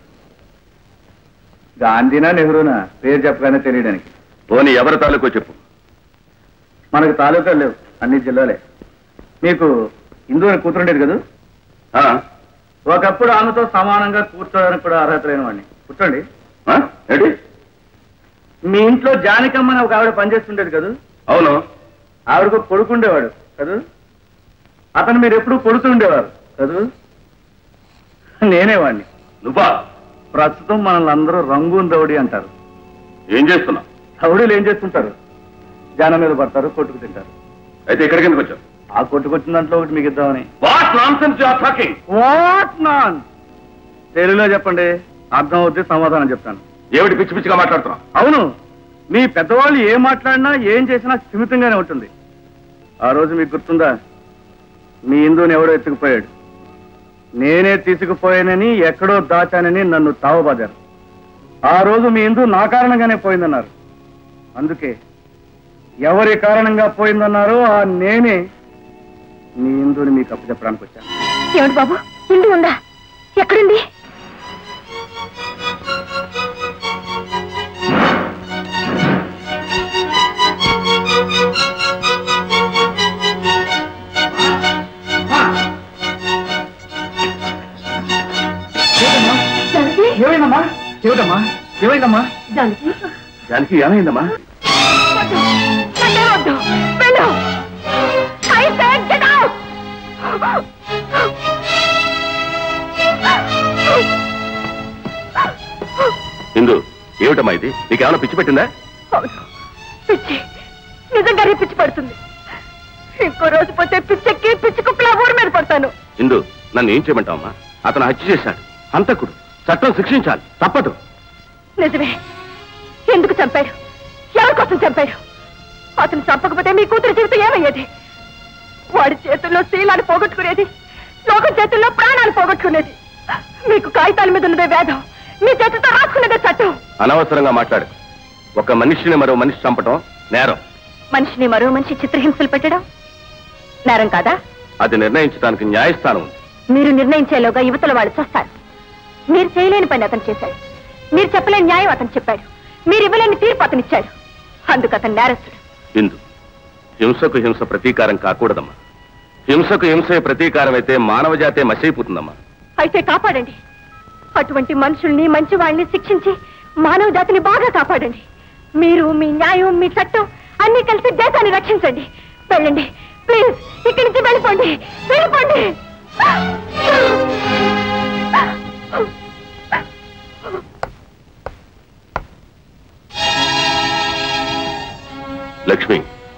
గాంధీనా నెహ్రూనా పేరు చెప్పగానే తెలియడానికి పోనీ ఎవరి తాలూకో చెప్పు మనకు తాలూకాలు లేవు అన్ని జిల్లాలే మీకు హిందూ అని కూతురుండేది కదా ఆ? ఒకప్పుడు ఆమెతో సమానంగా కూర్చోడానికి కూడా అర్హత లేని వాడిని కూర్చోండి ఆ? ఏంటి మీ ఇంట్లో జానికమ్మ అని ఒక ఆవిడ పనిచేస్తుండేది కదా అవును ఆవిడకు కొడుకుండేవాడు కదూ అతను మీరు ఎప్పుడు కొడుతుండేవారు కదూ నేనే వాడిని నువ్వా ప్రస్తుతం మనల్ని అందరూ రంగూన్ రౌడీ అంటారు ఏం చేస్తున్నావు రౌడీలు ఏం చేస్తుంటారు జానం మీద పడతారు కొట్టుకు తింటారు అయితే ఇక్కడికి ఎందుకు వచ్చావు ఆ కొట్టుకొచ్చిన దాంట్లో ఒకటి మీకు ఇద్దామని what nonsense are talking what non తెలుగులో చెప్పండి అర్థం అవుద్ది సమాధానం చెప్తాను ఏమిటి పిచ్చి పిచ్చిగా మాట్లాడుతున్నావు అవును మీ పెద్దవాళ్ళు ఏం మాట్లాడినా ఏం చేసినా స్థిమితంగానే ఉంటుంది ఆ రోజు మీకు గుర్తుందా మీ ఇందుని ఎవడో ఎత్తుకుపోయాడు నేనే తీసుకుపోయానని ఎక్కడో దాచానని నన్ను తావబాదారు ఆ రోజు మీ ఇందు నా కారణంగానే పోయిందన్నారు అందుకే ఎవరి కారణంగా పోయిందన్నారో ఆ నేనే మీ ఇందుని మీకు అప్పచెప్పడానికి వచ్చాను ఏమిటి బాబు ఇంటి ఉందా ఎక్కడుంది జానకి ఏమైందమ్మా ఏమిటమ్మా ఏమైందమ్మా జానకి దానికి ఏమైందమ్మా వద్దు నన్నే వద్దు వెళ్ళు I said get out! ఇందు ఏమిటమ్మా ఇది నీకు ఏమైనా పిచ్చి పెట్టిందా అవును పిచ్చి నిజంగా పిచ్చి పడుతుంది ఇంకో రోజు పోతే పిచ్చెక్కి పిచ్చి కుక్కలా ఊరి మీద పడతాను ఇందు నన్ను ఏం చేయమంటావమ్మా అతను హత్య చేశాడు హంతకుడు చట్టం శిక్షించాలి తప్పదు నిజమే ఎందుకు చంపాడు ఎవరి కోసం చంపాడు అతను చంపకపోతే మీ కూతురు జీవితం ఏమయ్యేది వాడి చేతుల్లో శీలాన్ని పోగొట్టుకునేది లోకం చేతుల్లో ప్రాణాలు పోగొట్టుకునేది మీకు కాగితాల మీద ఉన్నదే వేదం మీ చేతితో రాసుకున్నదే చట్టం అనవసరంగా మాట్లాడు ఒక మనిషిని మరో మనిషి చంపటం నేరం మనిషిని మరో మనిషి చిత్రహింసలు పెట్టడం నేరం కాదా అది నిర్ణయించడానికి న్యాయస్థానం ఉంది మీరు నిర్ణయించేలోగా యువతల వాళ్ళు చేస్తారు మీరు చేయలేని పని అతను చేశాడు మీరు చెప్పలేని న్యాయం అతను చెప్పాడు మీరు ఇవ్వలేని తీర్పు అతను ఇచ్చాడు అందుకు అతను నేరస్తుడు ఇందు హింసకు హింస ప్రతీకారం కాకూడదమ్మా హింసకు హింసే ప్రతీకారం అయితే మానవ జాతే మసైపోతుందమ్మా అయితే కాపాడండి అటువంటి మనుషుల్ని మంచి వాళ్ళని శిక్షించి మానవ జాతిని బాగా కాపాడండి మీరు మీ న్యాయం మీ చట్టం అన్ని కలిసి దేశాన్ని రక్షించండి వెళ్ళండి ప్లీజ్ ఇక్కడి నుంచి వెళ్ళిపోండి వెళ్ళిపోండి లక్ష్మి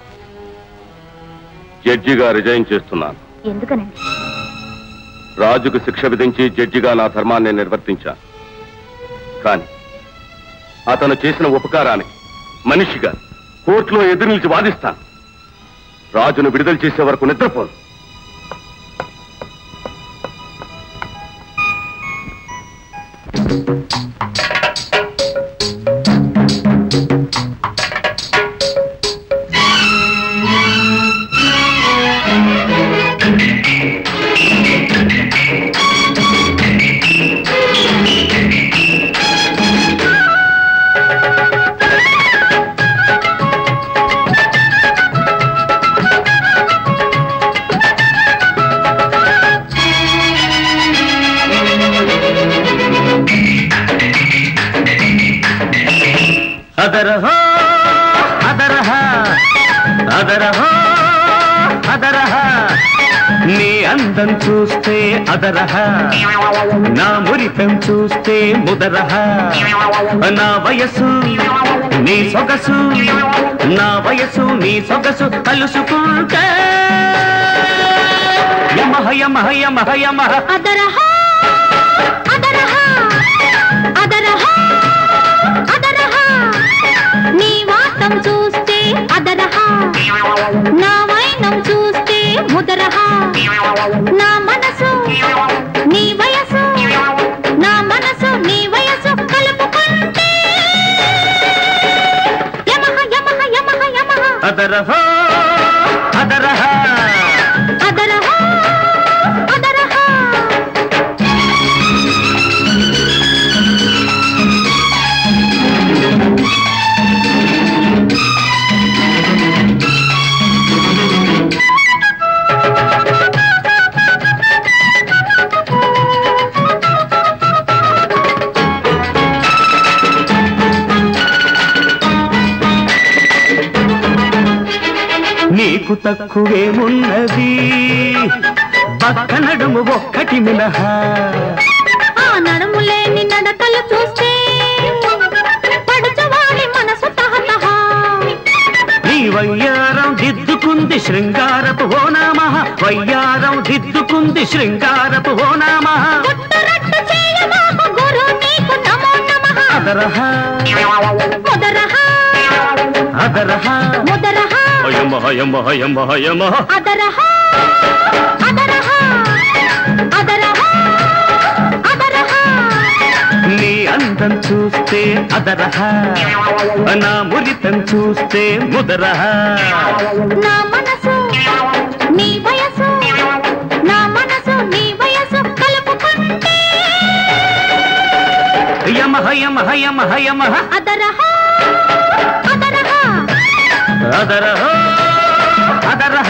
జడ్జిగా రిజైన్ చేస్తున్నాను ఎందుకనండి రాజుకు శిక్ష విధించి జడ్జిగా నా ధర్మాన్ని నిర్వర్తించాను కానీ అతను చేసిన ఉపకారానికి మనిషిగా కోర్టులో ఎదురు నిలిచి వాదిస్తాను రాజును విడుదల చేసే వరకు నిద్రపోను అదరహ అదరహ అదరహ అదరహ నీ అందం చూస్తే అదరహ నా మురిపెం చూస్తే ముదరహ నా వయసు నీ సొగసు నా వయసు నీ సొగసు కలుసుకుంటే యమహ యమహ యమహ యమహ అదరహ అదరహ అదరహ అదరహ నీ వాసం చూస్తే అదరహ నా వైనం చూస్తే ముదరహ నా మనసు నీ వయసు నా మనసు నీ వయసు కలుపు తక్కువేమున్నది పక్క నడుము ఒక్కటి మినహా ఆ నడుము లేని నడకలు చూస్తే పడుచువాడి మనసు తహతహ నీ వయ్యారం దిద్దుకుంది శృంగారపు ఓ నామః వయ్యారం దిద్దుకుంది శృంగారపు ఓ నామః రట్టు చేయమాకు గురు నీకు నమో నమః అదరహ ముదరహ అదరహ ముదరహ హయమ హయమ హయమ హయమ అదరహ అదరహ అదరహ అదరహ నీ అందం చూస్తే అదరహ నా మురితం చూస్తే ముదరహ నా మనసు నీ వయసు నా మనసు నీ వయసు కలుపుకుంటే యమ హయమ హయమ హయమ అదరహ అదరహ అదరహ అదరహ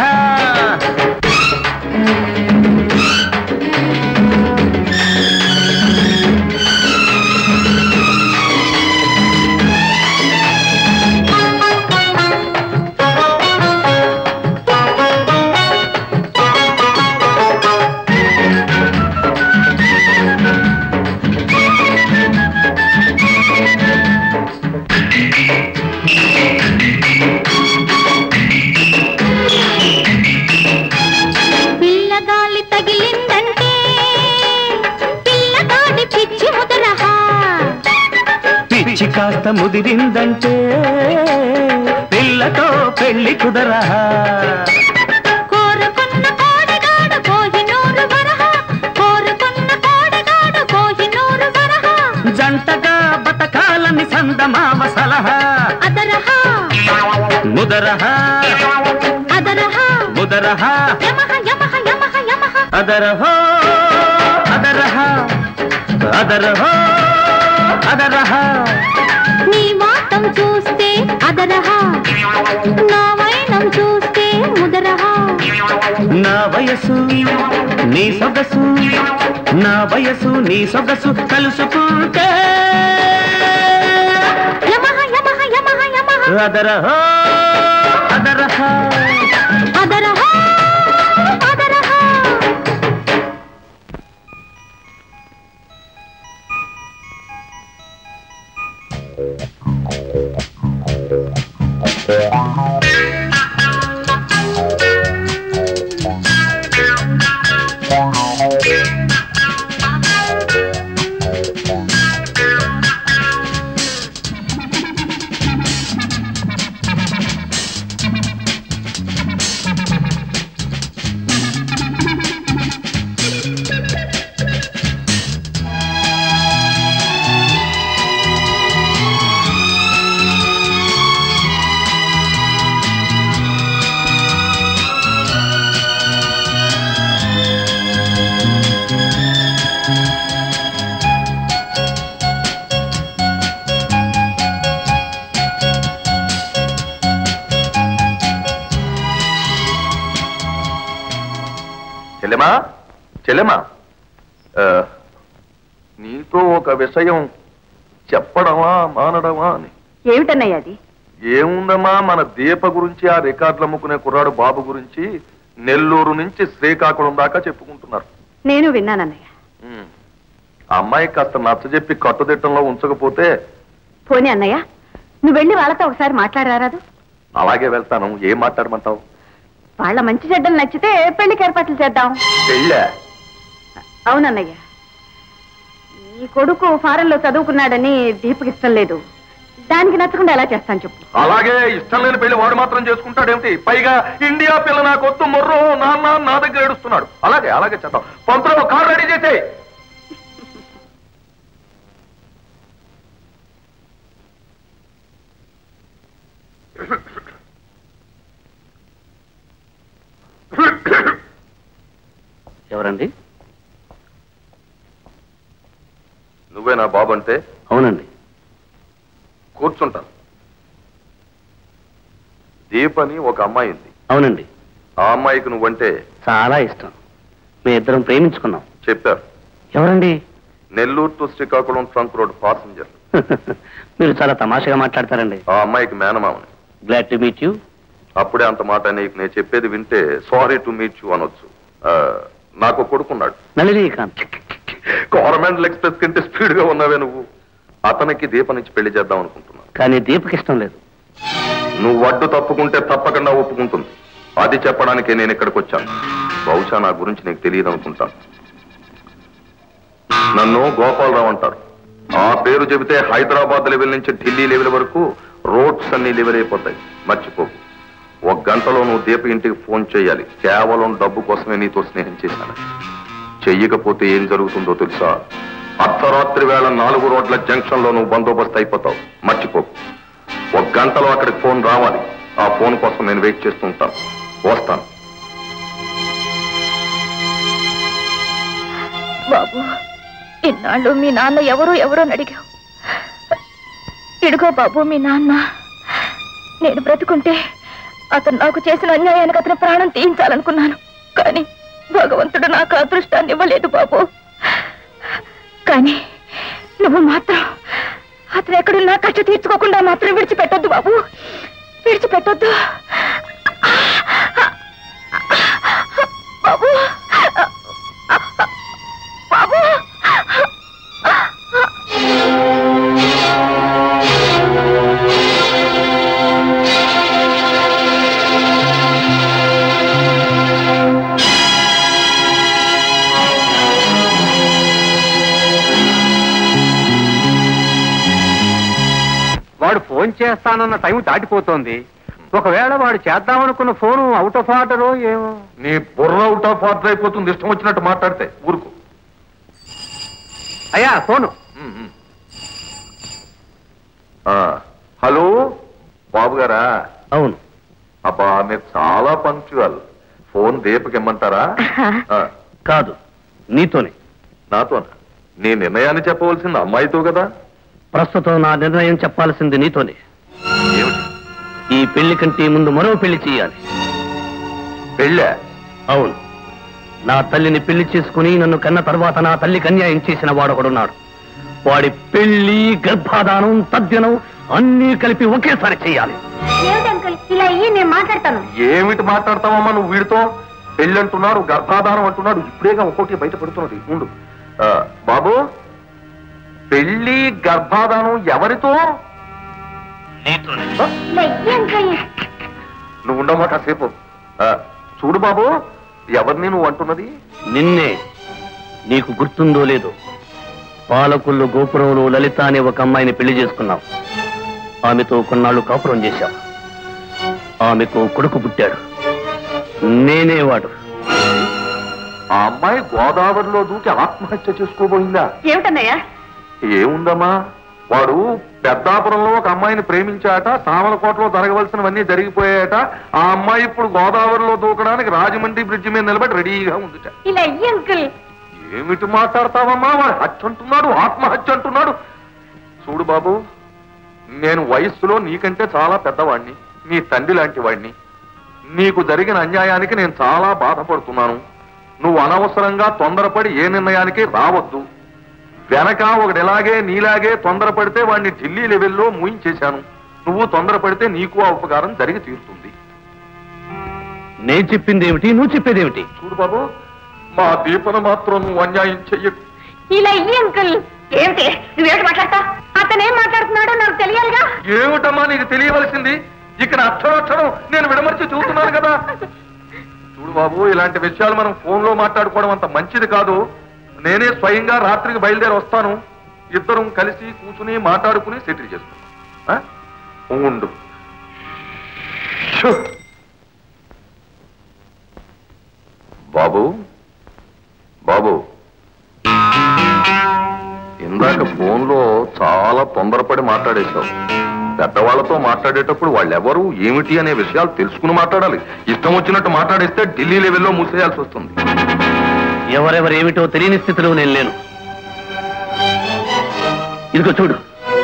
పిల్లగాలి తగిలిందంటే పిల్లగాడి పిచ్చి ముదరహ పిచ్చి కాస్త ముదిరిందంటే పిల్లతో పెళ్లి కుదరహ కోరుకున్న కోడిగాడు కోహినూరు వరహ కోరుకున్న కోడిగాడు కోహినూరు వరహ జంటగా బతకాలని సందమావ సలహా అదరహ ముదరహ అదరహ ముదరహ యమహ యమహ యమహ యమహ అదరహో అదరహ అదరహో అదరహ నీ వాటం చూస్తే అదరహ నా వైనం చూస్తే ముదరహ నా వయసు నీ సొగసు నా వయసు నీ సొగసు కలుసుకుంటే యమహ యమహ యమహ యమహ అదరహో అదరహ అదరహ అదరహ చెల్లెమా చెల్లెమా ఆ, నీతో ఒక విషయం చెప్పడమా మానడమా అని ఏమిటన్నయ్య అది ఏముందమ్మా మన దీప గురించి ఆ రికార్డులు అమ్ముకునే కుర్రాడు బాబు గురించి నెల్లూరు నుంచి శ్రీకాకుళం దాకా చెప్పుకుంటున్నారు నేను విన్నానన్నయ్య ఉమ్. ఆ అమ్మాయి కాస్త నచ్చజెప్పి కట్టుదిట్టంలో ఉంచకపోతే పోనీ అన్నయ్య నువ్వు వెళ్ళి వాళ్ళతో ఒకసారి మాట్లాడరాదు అలాగే వెళ్తాను ఏం మాట్లాడమంటావు వాళ్ళ మంచి చెడ్డలు నచ్చితే పెళ్లికి ఏర్పాట్లు చేద్దాం పెళ్ళా అవునన్నయ్య ఈ కొడుకు ఫారెన్లో చదువుకున్నాడని దీపకి ఇష్టం లేదు దానికి నచ్చకుండా ఎలా చేస్తాను చెప్పు అలాగే ఇష్టం లేని పెళ్లి వాడు మాత్రం చేసుకుంటాడేమిటి పైగా ఇండియా పిల్ల నా కొత్త మొర్రో నాన్న నా దగ్గర ఏడుస్తున్నాడు అలాగే అలాగే చేద్దాం పంతులు కార్ రెడీ చేసే ఎవరండి నువ్వే నా బాబు అంటే అవునండి కూర్చుంటాను దీపని ఒక అమ్మాయి ఉంది అవునండి ఆ అమ్మాయికి నువ్వంటే చాలా ఇష్టం మీ ఇద్దరం ప్రేమించుకున్నాం చెప్పారు ఎవరండి Nellore to Srikakulam trunk road passenger మీరు చాలా తమాషగా మాట్లాడతారండి ఆ అమ్మాయికి మేనమామని గ్లాడ్ టు మీట్ యూ అప్పుడే అంత మాట నీకు నేను చెప్పేది వింటే సారీ టు మీట్ యూ అనొచ్చు ఆ, నాకు ఒక కొడుకున్నాడు నళినీకాంత్ గవర్నమెంట్ ఎక్స్ప్రెస్ కంటే స్పీడ్ గా ఉన్నావే నువ్వు అతనికి దీప నుంచి పెళ్లి చేద్దాం అనుకుంటున్నాను కానీ దీపకి ఇష్టం లేదు నువ్వు వడ్డు తప్పుకుంటే తప్పకుండా ఒప్పుకుంటుంది అది చెప్పడానికే నేను ఇక్కడికి వచ్చాను బహుశా నా గురించి నీకు తెలియదు అనుకుంటాను నన్ను గోపాలరావు అంటారు ఆ పేరు చెబితే హైదరాబాద్ లెవెల్ నుంచి ఢిల్లీ లెవెల్ వరకు రోడ్స్ అన్ని లెవెల్ అయిపోతాయి మర్చిపోకు ఒక గంటలో నువ్వు దీప ఇంటికి ఫోన్ చేయాలి కేవలం డబ్బు కోసమే నీతో స్నేహం చేశాను చెయ్యకపోతే ఏం జరుగుతుందో తెలుసా అర్ధరాత్రి వేళ నాలుగు రోడ్ల జంక్షన్ లో నువ్వు బందోబస్తు అయిపోతావు మర్చిపోకు ఒక గంటలో అక్కడికి ఫోన్ రావాలి ఆ ఫోన్ కోసం నేను వెయిట్ చేస్తుంటాను వస్తాను బాబు ఇన్నాళ్ళు మీ నాన్న ఎవరు ఎవరో అని అడిగావు ఇడుగో బాబు మీ నాన్న నేను బ్రతుకుంటే అతను నాకు చేసిన అన్యాయానికి అతని ప్రాణం తీయించాలనుకున్నాను కానీ భగవంతుడు నాకు అదృష్టాన్ని ఇవ్వలేదు బాబు కానీ నువ్వు మాత్రం అతను ఎక్కడున్నా కష్ట తీర్చుకోకుండా మాత్రం విడిచిపెట్టొద్దు బాబు విడిచిపెట్టొద్దు బాబు బాబు వాడు ఫోన్ చేస్తానన్న టైం దాటిపోతోంది ఒకవేళ వాడు చేద్దామనుకున్న ఫోను అవుట్ ఆఫ్ ఆర్డర్ ఏమో నీ బుర్ర అవుట్ ఆఫ్ ఆర్డర్ అయిపోతుంది ఇష్టం వచ్చినట్టు మాట్లాడితే ఊరుకు అయ్యా ఫోను ఆ, హలో బాబు గారా అవును అబ్బా మీరు చాలా పంక్చువల్ ఫోన్ దీపకి ఇమ్మంటారా ఆ, కాదు నీతోనే నాతోనా నీ నిర్ణయాన్ని చెప్పవలసింది అమ్మాయితో కదా ప్రస్తుతం నా నిర్ణయం చెప్పాల్సింది నీతోనే ఏమిటి ఈ పెళ్లి కంటే ముందు మరో పెళ్లి చేయాలి పెళ్ళా అవును నా తల్లిని పెళ్లి చేసుకుని నన్ను కన్న తర్వాత నా తల్లికి అన్యాయం చేసిన వాడొకడున్నాడు వాడి పెళ్లి గర్భాధానం తద్యనం అన్నీ కలిపి ఒకేసారి చేయాలి ఏమిటి అంకుల్ ఇలా అయ్యి నేను మాట్లాడతాను ఏమిటి మాట్లాడతావమ్మా నువ్వు వీడితో పెళ్ళి అంటున్నాడు గర్భాధానం అంటున్నాడు ఇప్పుడేగా ఒక్కోటి బయట పడుతున్నది ఉండు ఆ, బాబు పెళ్లి గర్భాధానం ఎవరితో నీతోనే ఆ, ఇలా అయ్యి అంకుల్ నువ్వు ఉండమ్మా కాసేపు ఆ, చూడు బాబు ఎవరిని నువ్వు అంటున్నది నిన్నే నీకు గుర్తుందో లేదో పాలకుళ్ళు గోపురంలో లలిత అనే ఒక అమ్మాయిని పెళ్లి చేసుకున్నావు ఆమెతో కొన్నాళ్ళు కాపురం చేశావు ఆమెకు కొడుకు పుట్టాడు నేనే వాడు ఆ అమ్మాయి గోదావరిలో దూకి ఆత్మహత్య చేసుకోబోయిందా ఏమిటన్నయ్యా ఏముందమ్మా వాడు పెద్దాపురంలో ఒక అమ్మాయిని ప్రేమించాట సామలకోటలో జరగవలసినవన్నీ జరిగిపోయాట ఆ అమ్మాయి ఇప్పుడు గోదావరిలో దూకడానికి రాజమండ్రి బ్రిడ్జి మీద నిలబడి రెడీగా ఉందిట ఇలా అయ్యి అంకుల్ ఏమిటి మాట్లాడతావమ్మా వాడు హత్య అంటున్నాడు ఆత్మహత్య అంటున్నాడు చూడు బాబు నేను వయస్సులో నీకంటే చాలా పెద్దవాణ్ణి నీ తండ్రి లాంటి వాడిని నీకు జరిగిన అన్యాయానికి నేను చాలా బాధపడుతున్నాను నువ్వు అనవసరంగా తొందరపడి ఏ నిర్ణయానికి రావద్దు వెనక ఒకటి ఎలాగే నీలాగే తొందరపడితే వాడిని ఢిల్లీ లెవెల్లో మూయించేశాను నువ్వు తొందరపడితే నీకు ఆ ఉపకారం జరిగి తీరుతుంది నేను చెప్పింది ఏమిటి నువ్వు చెప్పేదేమిటి చూడు బాబు మా దీపన మాత్రం నువ్వు అన్యాయం చెయ్యకు ఇలా అయ్యి అంకుల్ ఏమిటి నువ్వేమిటి మాట్లాడతా అతను ఏం మాట్లాడుతున్నాడో నాకు తెలియాలిగా ఏమిటమ్మా నీకు తెలియవలసింది ఇక్కడ అక్షరాక్షరం నేను విడమర్చి చూస్తున్నాను కదా చూడు బాబు ఇలాంటి విషయాలు మనం ఫోన్ లో మాట్లాడుకోవడం అంత మంచిది కాదు నేనే స్వయంగా రాత్రికి బయలుదేరి వస్తాను ఇద్దరం కలిసి కూర్చుని మాట్లాడుకుని సెటిల్ చేసుకుంటాం ఆ? ఉండు షూ. బాబు బాబు ఇందాక ఫోన్లో చాలా తొందరపడి మాట్లాడేశావు పెద్దవాళ్లతో మాట్లాడేటప్పుడు వాళ్ళెవరు ఏమిటి అనే విషయాలు తెలుసుకుని మాట్లాడాలి ఇష్టం వచ్చినట్టు మాట్లాడేస్తే ఢిల్లీ లెవెల్లో మూసేయాల్సి వస్తుంది ఎవరెవరేమిటో తెలియని స్థితిలో నేను లేను ఇదిగో చూడు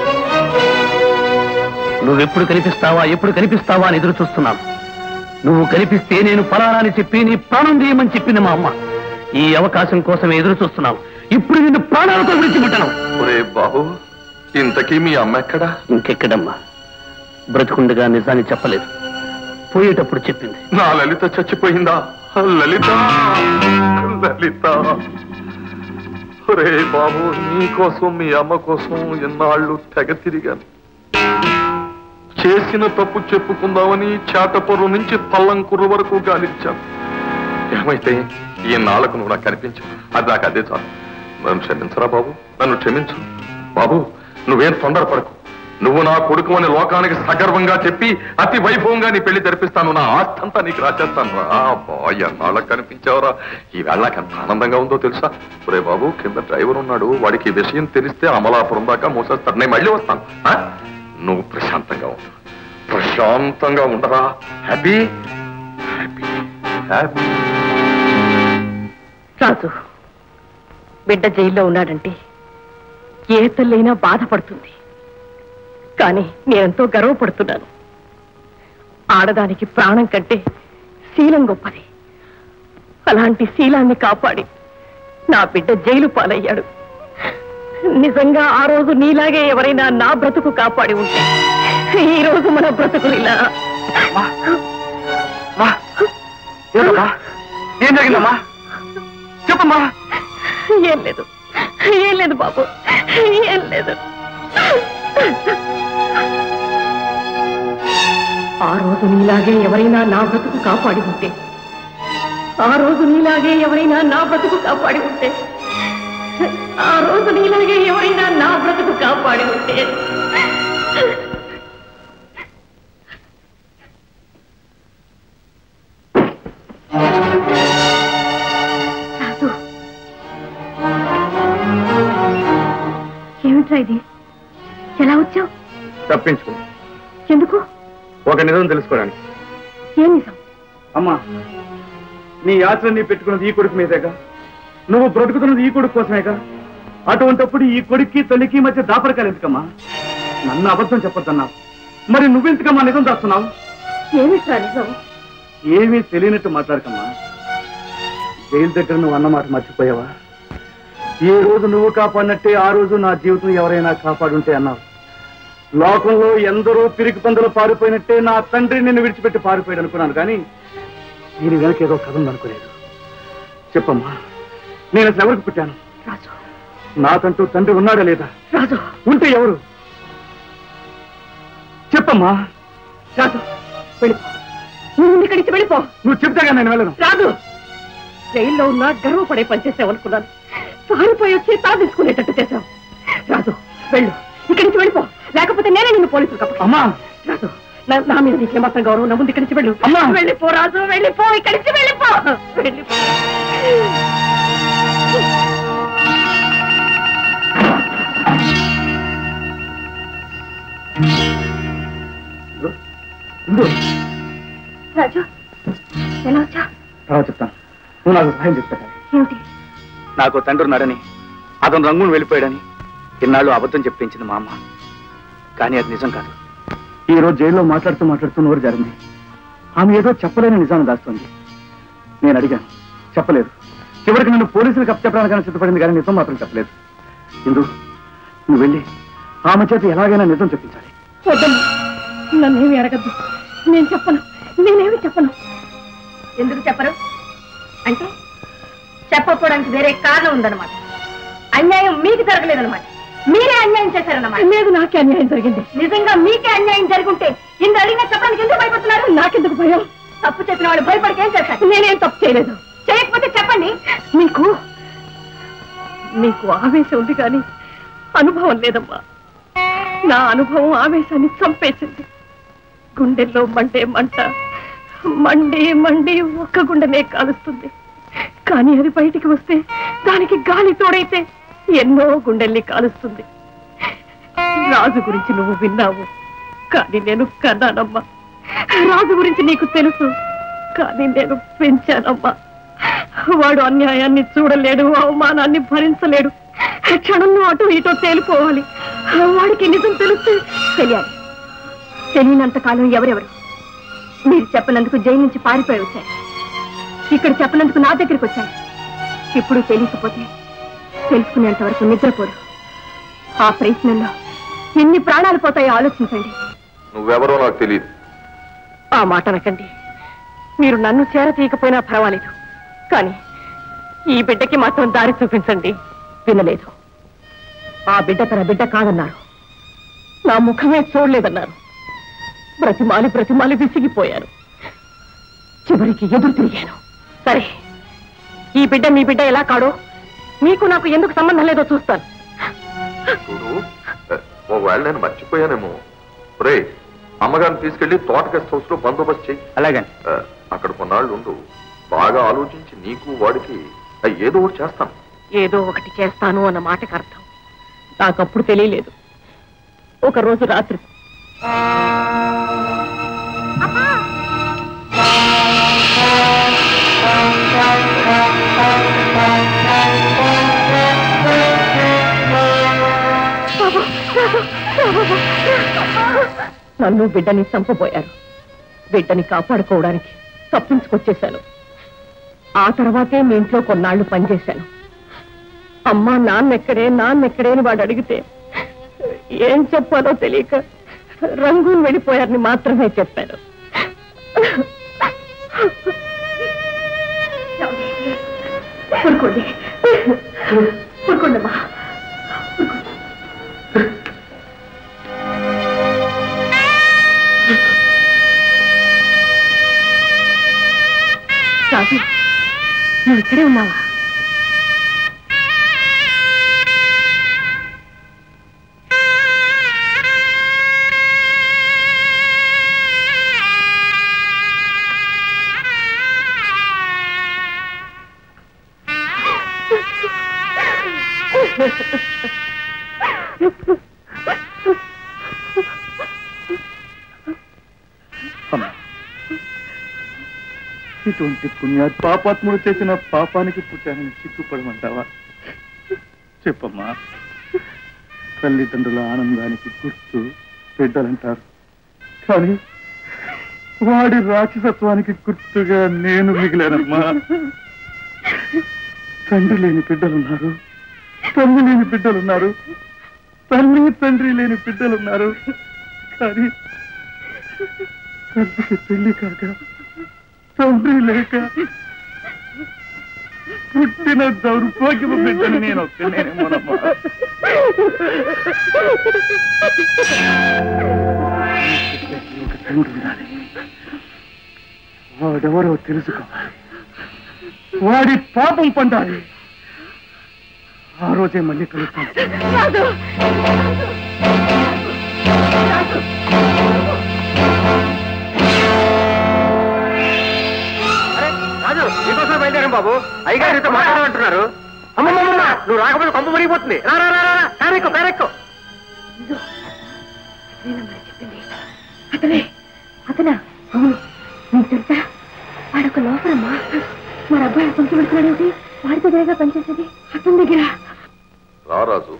నువ్వెప్పుడు కనిపిస్తావా ఎప్పుడు కనిపిస్తావా అని ఎదురు చూస్తున్నాను నువ్వు కనిపిస్తే నేను ఫలానా అని చెప్పి నీ ప్రాణం తీయమని చెప్పింది మా అమ్మ ఈ అవకాశం కోసం ఎదురు చూస్తున్నాను ఇప్పుడు నిన్ను ప్రాణాలతో విడిచిపెట్టను ఒరే బాబు ఇంతకీ మీ అమ్మ ఎక్కడా ఇంకెక్కడమ్మా బ్రతుకుండగా నిజాన్ని చెప్పలేదు పోయేటప్పుడు చెప్పింది నా లలిత చచ్చిపోయిందా లలిత లలిత రే బాబు నీ కోసం మీ అమ్మ కోసం ఎన్నాళ్ళు తెగ తిరిగాను చేసిన తప్పు చెప్పుకుందామని చాటపొరు నుంచి పల్లంకుర్రు వరకు గాలించాను ఏమైతే ఈ నాళ్ళకు నువ్వు నాకు కనిపించావు అది నాకు అదే చాలు నన్ను క్షమించరా బాబు నన్ను క్షమించు బాబు నువ్వేం తొందరపడకు నువ్వు నా కొడుకు అని లోకానికి సగర్వంగా చెప్పి అతి వైభవంగా నీ పెళ్లి జరిపిస్తాను నా ఆస్తంతా నీకు రాసేస్తాను రా బాయ్ నాళ్ళకు కనిపించావురా ఈ వేళ నాకు ఎంత ఆనందంగా ఉందో తెలుసా ఒరే బాబు కింద డ్రైవర్ ఉన్నాడు వాడికి ఈ విషయం తెలిస్తే అమలాపురం దాకా మోసేస్తాడు నేను మళ్ళీ వస్తాను ఆ? నువ్వు ప్రశాంతంగా ఉండు ప్రశాంతంగా ఉండరా హ్యాపీ హ్యాపీ హ్యాపీ రాజు బిడ్డ జైల్లో ఉన్నాడంటే ఏ తల్లైనా బాధపడుతుంది కానీ నేనెంతో గర్వపడుతున్నాను ఆడదానికి ప్రాణం కంటే శీలం గొప్పది అలాంటి శీలాన్ని కాపాడి నా బిడ్డ జైలు పాలయ్యాడు నిజంగా ఆ రోజు నీలాగే ఎవరైనా నా బ్రతుకు కాపాడి ఉంటే ఈ రోజు మన బ్రతుకులు ఇలా ఏమిటమ్మా? ఏం జరిగిందమ్మా చెప్పమ్మా ఏం లేదు ఏం లేదు బాబు ఏం లేదు ఆ రోజు నీలాగే ఎవరైనా నా బ్రతుకు కాపాడి ఉంటే ఆ రోజు నీలాగే ఎవరైనా నా బ్రతుకు కాపాడి ఉంటే ఆ రోజు నీలాగే ఎవరైనా నా బ్రతుకు కాపాడి ఉంటే రాజు ఏమిట్రా ఇది ఎలా వచ్చావు తప్పించుకుని ఎందుకు ఒక నిజం తెలుసుకోవడానికి ఏం నిజం అమ్మా నీ యాత్రని పెట్టుకున్నది ఈ కొడుకు మీదేగా నువ్వు బ్రతుకుతున్నది ఈ కొడుకు కోసమేగా అటువంటప్పుడు ఈ కొడుక్కి తల్లికి మధ్య దాపరకాలు ఎందుకమ్మా నన్ను అబద్ధం చెప్పొద్దన్నావు మరి నువ్వెందుకమ్మా నిజం దాస్తున్నావు ఏమిట్రా నిజం ఏమీ తెలియనట్టు మాట్లాడకమ్మా జైలు దగ్గర నువ్వు అన్నమాట మర్చిపోయావా ఏ రోజు నువ్వు కాపాడినట్టే ఆ రోజు నా జీవితం ఎవరైనా కాపాడుంటే అన్నావు లోకంలో ఎందరో పిరికి పందులు పారిపోయినట్టే నా తండ్రి నిన్ను విడిచిపెట్టి పారిపోయాడు అనుకున్నాను కానీ దీని వెనక ఏదో కథ ఉందనుకోలేదు చెప్పమ్మా నేను అసలు ఎవరికి పుట్టాను రాజు నాకంటూ తండ్రి ఉన్నాడా లేదా రాజు ఉంటే ఎవరు చెప్పమ్మా రాజు వెళ్ళిపో నువ్వు ఇక్కడి నుంచి వెళ్ళిపో నువ్వు చెప్తాగా నేను వెళ్ళను రాదు జైల్లో ఉన్నా గర్వపడే పనిచేసావు అనుకున్నాను పారిపోయి వచ్చి తా తీసుకునేటట్టు చేశావు రాజు వెళ్ళు ఇక్కడి నుంచి వెళ్ళిపో లేకపోతే నేనే నిన్ను పోలీసులు కప్ప అమ్మా రాజు నా- నా మీద నీకు ఏమాత్రం గౌరవం నా ముందు ఇక్కడి నుంచి వెళ్ళు అమ్మా! వెళ్ళిపో రాజు వెళ్ళిపో ఇక్కడి నుంచి వెళ్ళిపో వెళ్ళిపో ఇందు రాజు ఎలా వచ్చా తర్వాత చెప్తాను నువ్వు నాకు సహాయం చెప్తాను ఏమిటి నాకు తండ్రి ఉన్నాడని అతను రంగును వెళ్ళిపోయాడని ఇన్నాళ్ళు అబద్ధం చెప్పించింది మా అమ్మ కానీ అది నిజం కాదు ఈ రోజు జైల్లో మాట్లాడుతూ మాట్లాడుతూ నోరు జరిగింది ఆమె ఏదో చెప్పలేని నిజాన్ని దాస్తుంది నేను అడిగాను చెప్పలేదు చివరికి నన్ను పోలీసులకు అప్పచెప్పడానికైనా సిద్ధపడింది కానీ నిజం మాత్రం చెప్పలేదు ఇందు నువ్వు వెళ్ళి ఆమె చేత ఎలాగైనా నిజం చెప్పించాలి వద్దమ్మా నన్నేమి అడగద్దు నేను చెప్పను నేనేమి చెప్పను ఎందుకు చెప్పరు అంటే చెప్పకపోవడానికి వేరే కారణం ఉందన్నమాట అన్యాయం మీకు జరగలేదన్నమాట మీరే అన్యాయం చేశారన్నమాట లేదు నాకే అన్యాయం జరిగింది నిజంగా మీకే అన్యాయం జరుగుంటే ఇంత అడిగిన చెప్పడానికి ఎందుకు భయపడుతున్నారు నాకెందుకు భయం తప్పు చేసిన వాళ్ళు భయపడికి ఏం చేశారు నేనేం తప్పు చేయలేదు చేయకపోతే చెప్పండి మీకు మీకు ఆవేశం ఉంది కానీ అనుభవం లేదమ్మా నా అనుభవం ఆవేశాన్ని చంపేసింది గుండెల్లో మండే మంట మండి మండి ఒక్క గుండెనే కాలుస్తుంది కానీ అది బయటికి వస్తే దానికి గాలి తోడైతే ఎన్నో గుండెల్ని కాలుస్తుంది రాజు గురించి నువ్వు విన్నావు కానీ నేను కన్నానమ్మా రాజు గురించి నీకు తెలుసు కానీ నేను పెంచానమ్మా వాడు అన్యాయాన్ని చూడలేడు అవమానాన్ని భరించలేడు క్షణంలో అటు ఇటో తేలిపోవాలి వాడికి నిజం తెలిస్తే తెలియాలి తెలియనంత కాలం ఎవరెవరు మీరు చెప్పనందుకు జైలు నుంచి పారిపోయి వచ్చారు ఇక్కడ చెప్పనందుకు నా దగ్గరికి వచ్చారు ఇప్పుడు తెలియకపోతే తెలుసుకునేంత వరకు నిద్రపోరు ఆ ప్రయత్నంలో ఎన్ని ప్రాణాలు పోతాయో ఆలోచించండి నువ్వెవరో నాకు తెలియదు ఆ మాట అనకండి మీరు నన్ను చేరతీయకపోయినా పర్వాలేదు కానీ ఈ బిడ్డకి మాత్రం దారి చూపించండి వినలేదు ఆ బిడ్డ తన బిడ్డ కాదన్నారు నా ముఖమే చూడలేదన్నారు బ్రతిమాలి బ్రతిమాలి విసిగిపోయాను చివరికి ఎదురు తిరిగాను సరే ఈ బిడ్డ మీ బిడ్డ ఎలా కాడో మీకు నాకు ఎందుకు సంబంధం లేదో చూస్తాను చూడు ఏ, ఒకవేళ నేను మర్చిపోయానేమో రే అమ్మగారిని తీసుకెళ్లి తోట గెస్ట్ హౌస్ లో బందోబస్తు చెయ్యి అలాగే ఏ, అక్కడ కొన్నాళ్ళు ఉండు బాగా ఆలోచించి నీకు వాడికి ఏ, ఏదో ఒకటి చేస్తాను ఏదో ఒకటి చేస్తాను అన్న మాటకు అర్థం నాకప్పుడు తెలియలేదు ఒక రోజు రాత్రి నన్ను బిడ్డని చంపబోయారు బిడ్డని కాపాడుకోవడానికి తప్పించుకొచ్చేశాను ఆ తర్వాతే మీ ఇంట్లో కొన్నాళ్లు పనిచేశాను అమ్మా నాన్నెక్కడే నాన్నెక్కడే అని వాడు అడిగితే ఏం చెప్పాలో తెలియక రంగులు వెళ్ళిపోయారని మాత్రమే చెప్పాను ఊరుకోండి ఊరుకోండమ్మా రాజు నువ్వు ఇక్కడే ఉన్నావా ఇటువంటి పుణ్య పాపాత్ముడు చేసిన పాపానికి పుట్టానని సిగ్గుపడమంటావా చెప్పమ్మా తల్లిదండ్రుల ఆనందానికి గుర్తు బిడ్డలంటారు కానీ వాడి రాక్షసత్వానికి గుర్తుగా నేను మిగిలానమ్మా తండ్రి లేని బిడ్డలున్నారు తల్లి లేని బిడ్డలున్నారు తల్లి తండ్రి లేని బిడ్డలున్నారు కానీ తల్లికి పెళ్లి కాక తండ్రి లేక పుట్టిన దౌర్భాగ్యపు బిడ్డని నేను ఒక్కనేమోనమ్మా ఒక తండ్రి ఉండాలి వాడెవరో తెలుసుకోవాలి వాడి పాపం పండాలి ఆ రోజే మళ్ళీ కలుస్తాను రాజు నీకోసం బయలుదేరాం బాబు అయ్యగారు నీతో మాట్లాడమంటున్నారు అమ్మమ్మమ్మ నువ్వు రాకపోతే కొంప మురిగిపోతుంది రా రా రా రా కారెక్కు కారెక్కు అతనే అతనా అవును నీకు తెలుసా వాడొక లోపలమ్మా మరి అబ్బాయి కొంచెం పెడుతున్నాడేమిటి వాడితో దగ్గరగా పనిచేసేది అతని దగ్గర రారాజు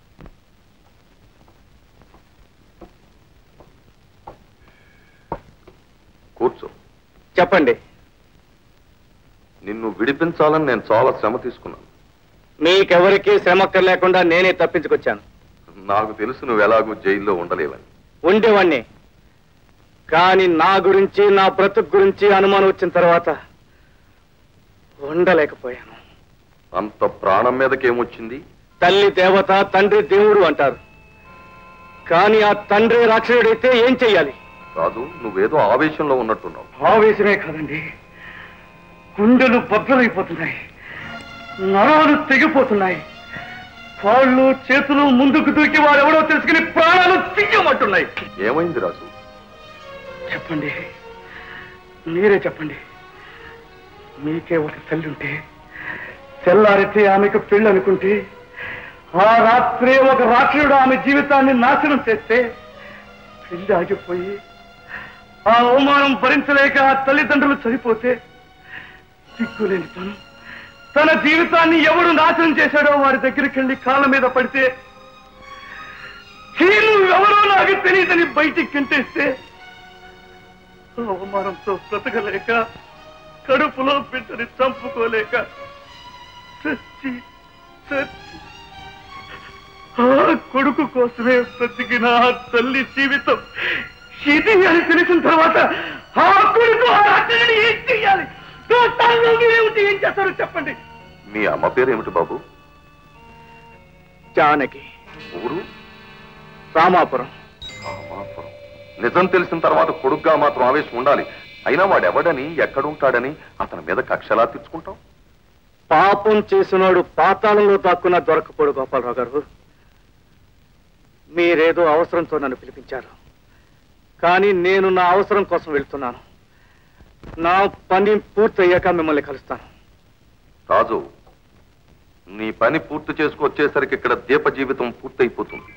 కూర్చో చెప్పండి నిన్ను విడిపించాలని నేను చాలా శ్రమ తీసుకున్నాను మీకెవరికీ శ్రమక్కర్ లేకుండా నేనే తప్పించుకొచ్చాను నాకు తెలుసు నువ్వు ఎలాగూ జైల్లో ఉండలేవని ఉండేవాణ్ణి కానీ నా గురించి నా బ్రతుకు గురించి అనుమానం వచ్చిన తర్వాత ఉండలేకపోయాను అంత ప్రాణం మీదకేమొచ్చింది తల్లి దేవత తండ్రి దేవుడు అంటారు కానీ ఆ తండ్రి రాక్షసుడైతే ఏం చెయ్యాలి కాదు నువ్వేదో ఆవేశంలో ఉన్నట్టున్నావు ఆవేశమే కాదండి గుండెలు బద్దలైపోతున్నాయి నరాలు తెగిపోతున్నాయి కాళ్ళు చేతులు ముందుకు దూకి వాడెవడో తెలుసుకుని ప్రాణాలు తీయమంటున్నాయి ఏమైంది రాజు చెప్పండి మీరే చెప్పండి మీకే ఒక తల్లి ఉంటే తెల్లారితే ఆమెకు పెళ్ళి అనుకుంటే ఆ రాత్రి ఒక రాక్షసుడు ఆమె జీవితాన్ని నాశనం చేస్తే పెళ్లి ఆగిపోయి ఆ అవమానం భరించలేక ఆ తల్లిదండ్రులు చనిపోతే సిగ్గులేని తను తన జీవితాన్ని ఎవడు నాశనం చేశాడో వారి దగ్గరికి వెళ్ళి కాళ్ళ మీద పడితే "చీను ఎవరో నాకు తెలియదని బయటికి కంటేస్తే ఆ అవమానంతో బ్రతకలేక కడుపులో బిడ్డని చంపుకోలేక చచ్చి చచ్చి ఆ కొడుకు కోసమే బ్రతికిన ఆ తల్లి జీవితం ఇది అని తెలిసిన తర్వాత ఆ కొడుకు ఆ అక్కడిని ఏం చెయ్యాలి చూస్తాను మీరేమిటి ఏం చేస్తారో చెప్పండి మీ అమ్మ పేరు ఏమిటి బాబు జానకి ఊరు రామాపురం రామాపురం. నిజం తెలిసిన తర్వాత కొడుగ్గా మాత్రం ఆవేశం ఉండాలి అయినా వాడెవడని ఎక్కడుంటాడని అతని మీద కక్షలా తెచ్చుకుంటాం పాపం చేసినాడు పాతాళంలో దాక్కున్నా దొరకపోడు గోపాలరావు గారు మీరేదో అవసరంతో నన్ను పిలిపించారు కానీ నేను నా అవసరం కోసం వెళ్తున్నాను నా పని పూర్తయ్యాక మిమ్మల్ని కలుస్తాను రాజు నీ పని పూర్తి చేసుకొచ్చేసరికి ఇక్కడ దీప జీవితం పూర్తయిపోతుంది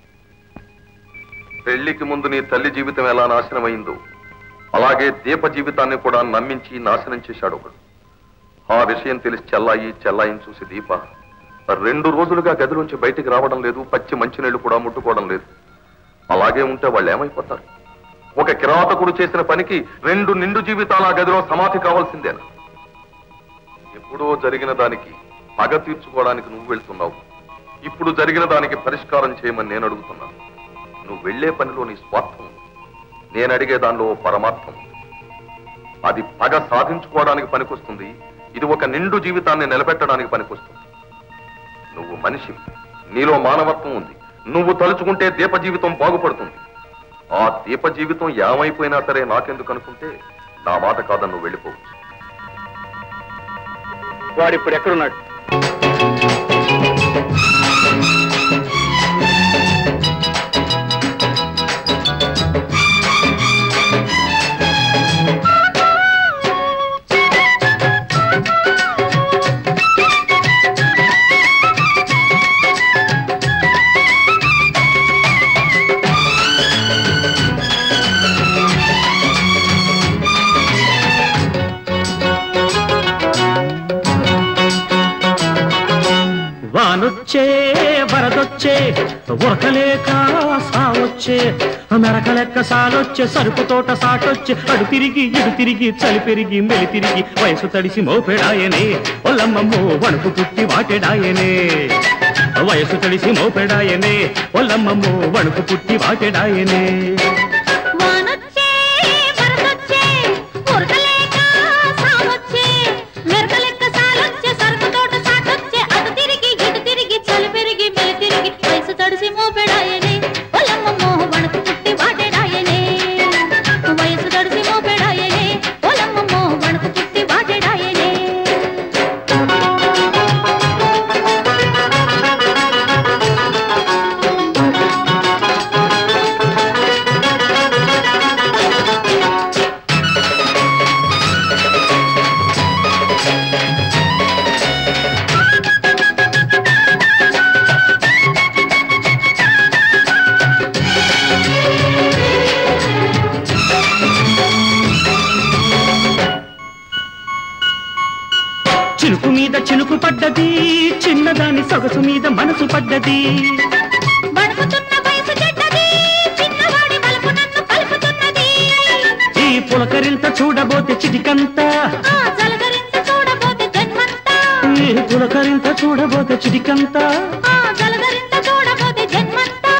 పెళ్లికి ముందు నీ తల్లి జీవితం ఎలా నాశనమైందో అలాగే దీప జీవితాన్ని కూడా నమ్మించి నాశనం చేశాడు ఒకడు ఆ విషయం తెలిసి చెల్లాయి చెల్లాయిని చూసి దీప రెండు రోజులుగా గదిలోంచి బయటికి రావడం లేదు పచ్చి మంచినీళ్లు కూడా ముట్టుకోవడం లేదు అలాగే ఉంటే వాళ్ళు ఏమైపోతారు ఒక కిరాతకుడు చేసిన పనికి రెండు నిండు జీవితాల ఆ గదిలో సమాధి కావాల్సిందేనా ఎప్పుడో జరిగిన దానికి పగ తీర్చుకోవడానికి నువ్వు వెళ్తున్నావు ఇప్పుడు జరిగిన దానికి పరిష్కారం చేయమని నేను అడుగుతున్నాను నువ్వు వెళ్లే పనిలో నీ స్వార్థం ఉంది. నేను అడిగే దానిలో ఓ పరమార్థం ఉంది. అది పగ సాధించుకోవడానికి పనికొస్తుంది ఇది ఒక నిండు జీవితాన్ని నిలబెట్టడానికి పనికొస్తుంది నువ్వు మనిషి నీలో మానవత్వం ఉంది నువ్వు తలుచుకుంటే దీప జీవితం బాగుపడుతుంది ఆ దీప జీవితం ఏమైపోయినా సరే నాకెందుకు అనుకుంటే నా మాట కాదని నువ్వు వెళ్ళిపోవచ్చు వాడు ఇప్పుడు ఎక్కడున్నాడు వానొచ్చే వరదొచ్చే ఉరకలేక సావొచ్చే మెరకలెక్క సాలొచ్చే సరుకు తోట సాటొచ్చే అడు తిరిగి ఇడు తిరిగి చలి పెరిగి మెలి తిరిగి వయసు తడిసి మోపెడాయనే ఒల్లమ్మమ్మో వణుకు పుట్టి వాటెడాయనే వయసు తడిసి మోపెడాయనే ఒల్లమ్మమ్మో వణుకు పుట్టి వాటెడాయనే వానొచ్చే వరదొచ్చే ఉరకలేక సావొచ్చే మెరకలెక్క సాలొచ్చే సరుకు తోట సాటొచ్చే అటు తిరిగి ఇటు తిరిగి చలి పెరిగి మెలి తిరిగి వయసు తడిసి మోపెడాయనే పొలమ్మమ్మో వణుకు పుట్టి వాటెడాయనే వయసు తడిసి మోపెడాయనే పొలమ్మమ్మో వణుకు పుట్టి వాటెడాయనే చినుకు మీద చినుకు పడ్డది చిన్నదాని సొగసు మీద మనసు పడ్డది వణుకుతున్న వయసు చెడ్డది చిన్నవాడి వలపు నన్ను కలుపుతున్నది ఈ పులకరింత చూడబోతే చిటికంత ఆ జలధరింత చూడబోతే జన్మంతా ఈ పులకరింత చూడబోతే చిటికంత ఆ జలధరింత చూడబోతే జన్మంతా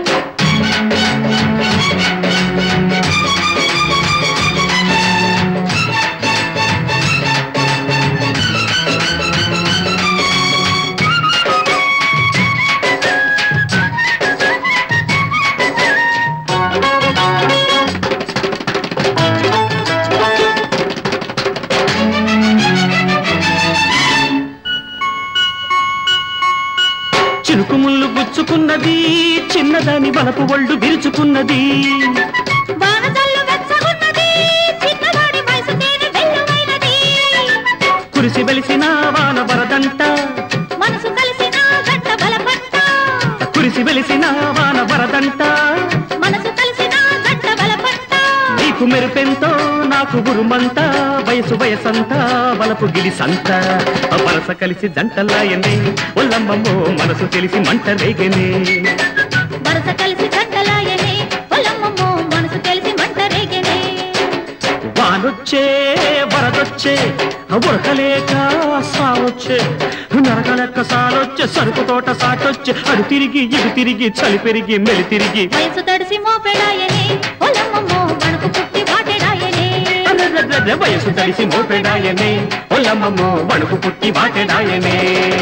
చినుకు ముళ్ళు గుచ్చుకున్నది చిన్నదాని వలపు ఒళ్ళు విరుచుకున్నది వానజల్లు వెచ్చగున్నది చిన్నవాడి వయసు తేనె వెల్లువైనది కురిసి వెలిసిన వాన వరదంట మనసు కలిసిన గంట బలపంట కురిసి వెలిసిన వాన వరదంట మనసు కలిసిన గంట బలపంట నీకు మెరుపెంతో నాకు గురుమంత వయసు వయసంతా వలపు గిలిసంత ఆ వరస కలిసి జంటలాయనే ఒల్లమ్మమ్మో మనసు తెలిసి మంట రేగనే వరస కలిసి గంటలాయనే పొలమ్మమ్మో మనసు తెలిసి మంట రేగనే వానొచ్చే వరదొచ్చే ఉరకలేక సావొచ్చే నరకలెక్క సాలొచ్చే సరుకు తోట సాటొచ్చే అడు తిరిగి ఇడు తిరిగి చలి పెరిగి మెలి తిరిగి వయసు తడిసి మోపెడాయనే పొలమ్మమ్మో వణుకు పుట్టి వాటెడాయనే అదే వయసు తడిసి మోపెడాయనే ఒల్లమ్మమ్మో వణుకు పుట్టి వాటెడాయనే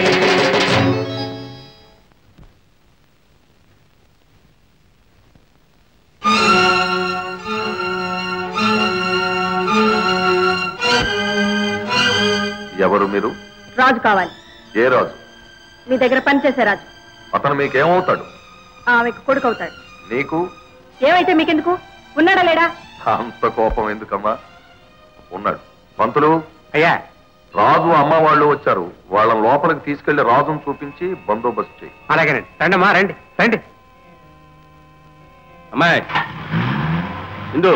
ఎవరు మీరు రాజు కావాలి ఏ రాజు మీ దగ్గర పనిచేసే రాజు అతను మీకేమవుతాడు ఆమెకు కొడుకు అవుతాడు నీకు ఏమైతే మీకెందుకు ఉన్నాడా లేడా అంత కోపం ఎందుకమ్మా ఉన్నాడు పంతులు అయ్యా రాజు అమ్మ వాళ్ళు వచ్చారు వాళ్ళ లోపలికి తీసుకెళ్లి రాజును చూపించి బందోబస్తు చేయి అలాగేనండి రండమ్మా రండి రండి అమ్మాయి ఇందు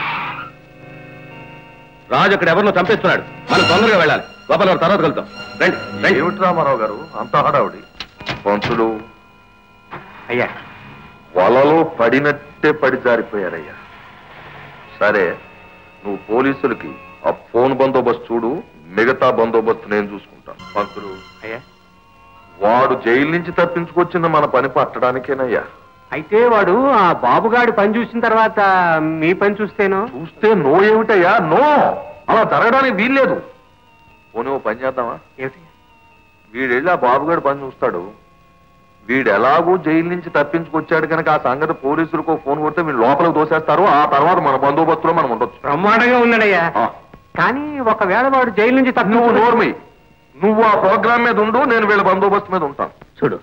రాజు అక్కడ ఎవరినో చంపేస్తున్నాడు మనం తొందరగా వెళ్ళాలి లోపల ఎవరు తర్వాత కలుద్దాం రండి రండి ఏమిటి రామారావు గారు అంత హడావుడి పంతులు అయ్యా వలలో పడినట్టే పడి జారిపోయారయ్యా సరే నువ్వు పోలీసులకి ఆ ఫోన్ బందోబస్తు చూడు మిగతా బందోబస్తు నేను చూసుకుంటాను పంతులు అయ్యా వాడు జైలు నుంచి తప్పించుకొచ్చింది మన పని పట్టడానికేనయ్యా అయితే వాడు ఆ బాబుగాడి పని చూసిన తర్వాత మీ పని చూస్తేనో చూస్తే నో ఏమిటయ్యా నో అలా జరగడానికి వీల్లేదు పోనీ ఓ పని చేద్దామా ఏమిటి వీడెళ్ళి ఆ బాబుగాడు పని చూస్తాడు వీడు ఎలాగూ జైలు నుంచి తప్పించుకొచ్చాడు కనుక ఆ సంగతి పోలీసులకు ఓ ఫోన్ కొడితే వీళ్ళు లోపలికి దోసేస్తారు ఆ తర్వాత మన బందోబస్తులో మనం ఉండొచ్చు బ్రహ్మాండంగా ఉన్నాడయ్యా ఆ, కానీ ఒకవేళ వాడు జైలు నుంచి నువ్వు తప్పించుకుని నోర్మి నువ్వు ఆ ప్రోగ్రామ్ మీద ఉండు నేను వీళ్ళ బందోబస్తు మీద ఉంటాను చూడు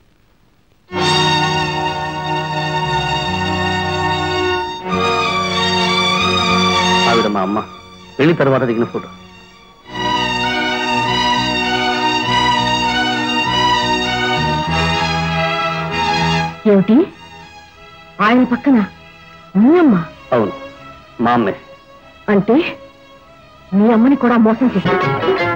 ఆవిడ మా అమ్మ పెళ్లి తర్వాత దిగిన ఫోటో ఏమిటి ఆయన పక్కన మీ అమ్మ అవును మా అమ్మే అంటే మీ అమ్మని కూడా మోసం చేశాడు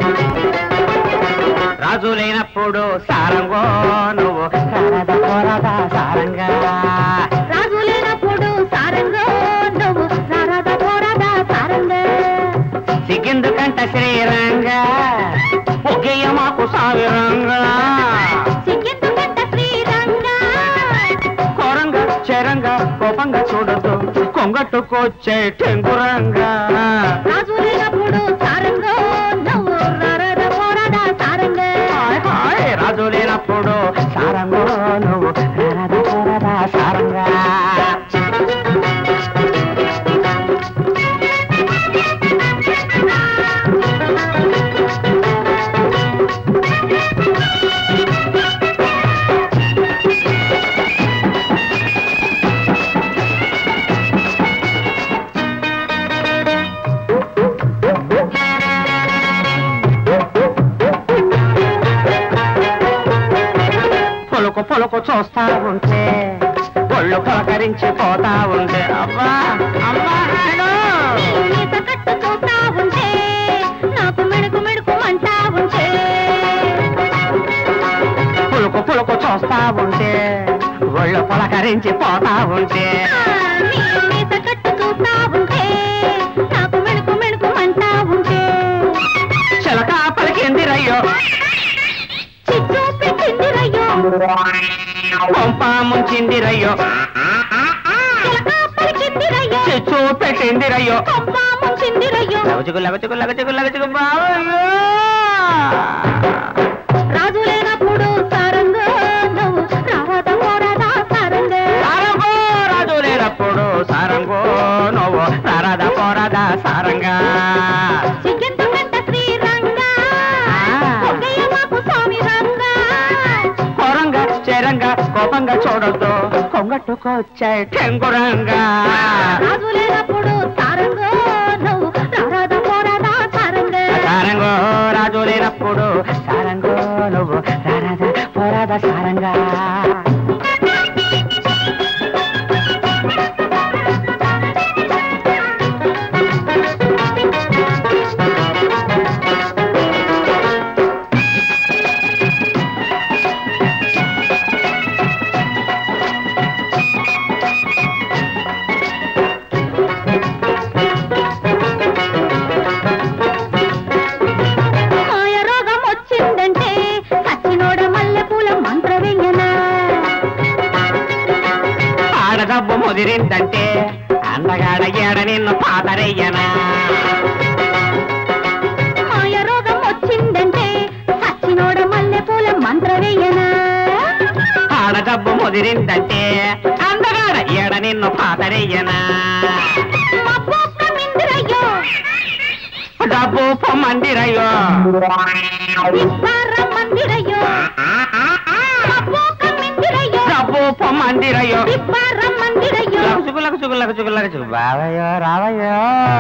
రాజు లేనప్పుడు సారంగో నువ్వు సారద పోరద సారంగా రాజు లేనప్పుడు సారంగో నువ్వు సారద పోరద సారంగా సిగ్గెందు కంట శ్రీరంగా ఒగ్గయ్య మాకు సావిరంగా సిగ్గెత్తు కంట శ్రీరంగా కోరంగా చెరంగా కోపంగా చూడదు కొంగట్టుకొచ్చే టెంగురంగా రాజు లేనప్పుడు సారంగో నువ్వు సారద పోరద సారంగా హాయ్ హాయ్ రాజు లేనప్పుడు సారంగో నువ్వు సారద పోరద సారంగా పొలకు పొలకు చూస్తా ఉంటే ఒళ్ళు పలకరించి పోతా ఉంటే అబ్బా అమ్మా నాయనో. నీత కట్టు చూస్తా ఉంటే నాకు మెడుకు మెడుకు అంటా ఉంటే పులుకు పులుకు చూస్తా ఉంటే ఒళ్ళు పలకరించి పోతా ఉంటే నీ నీత కట్టు చూస్తా ఉంటే నాకు మెడుకు మెడుకు అంటా ఉంటే చిలక పలికింది రయ్యో చిచ్చు పెట్టింది రయ్యో కొంప ముంచింది రయ్యో చిలక పలికింది రయ్యో చిచ్చు పెట్టింది రయ్యో కొమ్మ ముంచింది రయ్యో లగచుకు లగచుకు లగచుకు లగచుకు బావయ్యో. రాజు లేనప్పుడు సారంగో నువ్వు రావద పోరదా సారంగో సారంగో రాజు లేనప్పుడు సారంగో నువ్వు సారద పోరద సారంగా సిగ్గెంత కంట శ్రీరంగా ఒక్కయ్య మాకు స్వామి రంగా కోరంగా చెరంగా కోపంగా చూడొద్దు కొంగట్టుకొచ్చే టెంగురంగా రాజు లేనప్పుడు సారంగో నువ్వు రారాద పోరాదా సారంగో సారంగో రాజు లేనప్పుడు సారంగో నువ్వు సారద పోరాద సారంగా మాయ రోగం వచ్చిందంటే సచ్చినోడ మల్లె పూల మంత్ర వెయ్యనా ఆడదబ్బు ముదిరిందంటే అందగాడ ఏడ నిన్ను పాతరయ్యనా మాయ రోగం వచ్చిందంటే సచ్చినోడ మల్లె పూల మంత్రవేయనా ఆడ డబ్బు ముదిరిందంటే అందగాడ ఏడ నిన్ను పాతరయ్యనా మబ్బొక్క మిందిరయ్యో డబ్బు పొమ్మందిరయ్యో విప్పార మందిరయ్యో మబ్బొక్క మిందిరయ్యో డబ్బు పొమ్మందిరయ్యో విప్పార మందిరయ్యో చుగులకు చుగులకు చుగులకు చుగు బావయ్యో రావయ్యో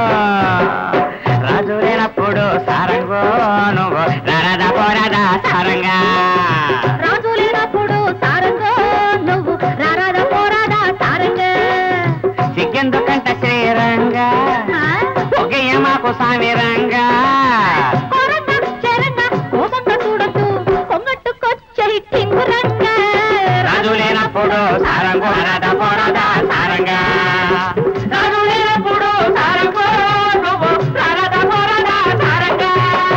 రాజు లేనప్పుడు సారంగో నువ్వు నరద పోరద సారంగా రాజు లేనప్పుడు సారంగో నువ్వు రారాద పోరాదా సారంగా సిగ్గెందుకంట శ్రీరంగా ఆ? ఒకే మాకు సామిరంగా కొరంగ, చెరంగ, కోసంగ చూడొద్దు కొంగట్టుకొచ్చే టింగురంగ రాజు లేనప్పుడు సారంగో నరద పోరద సారంగా రాజు లేనప్పుడు సారంగో నువ్వు నరద పోరద సారంగా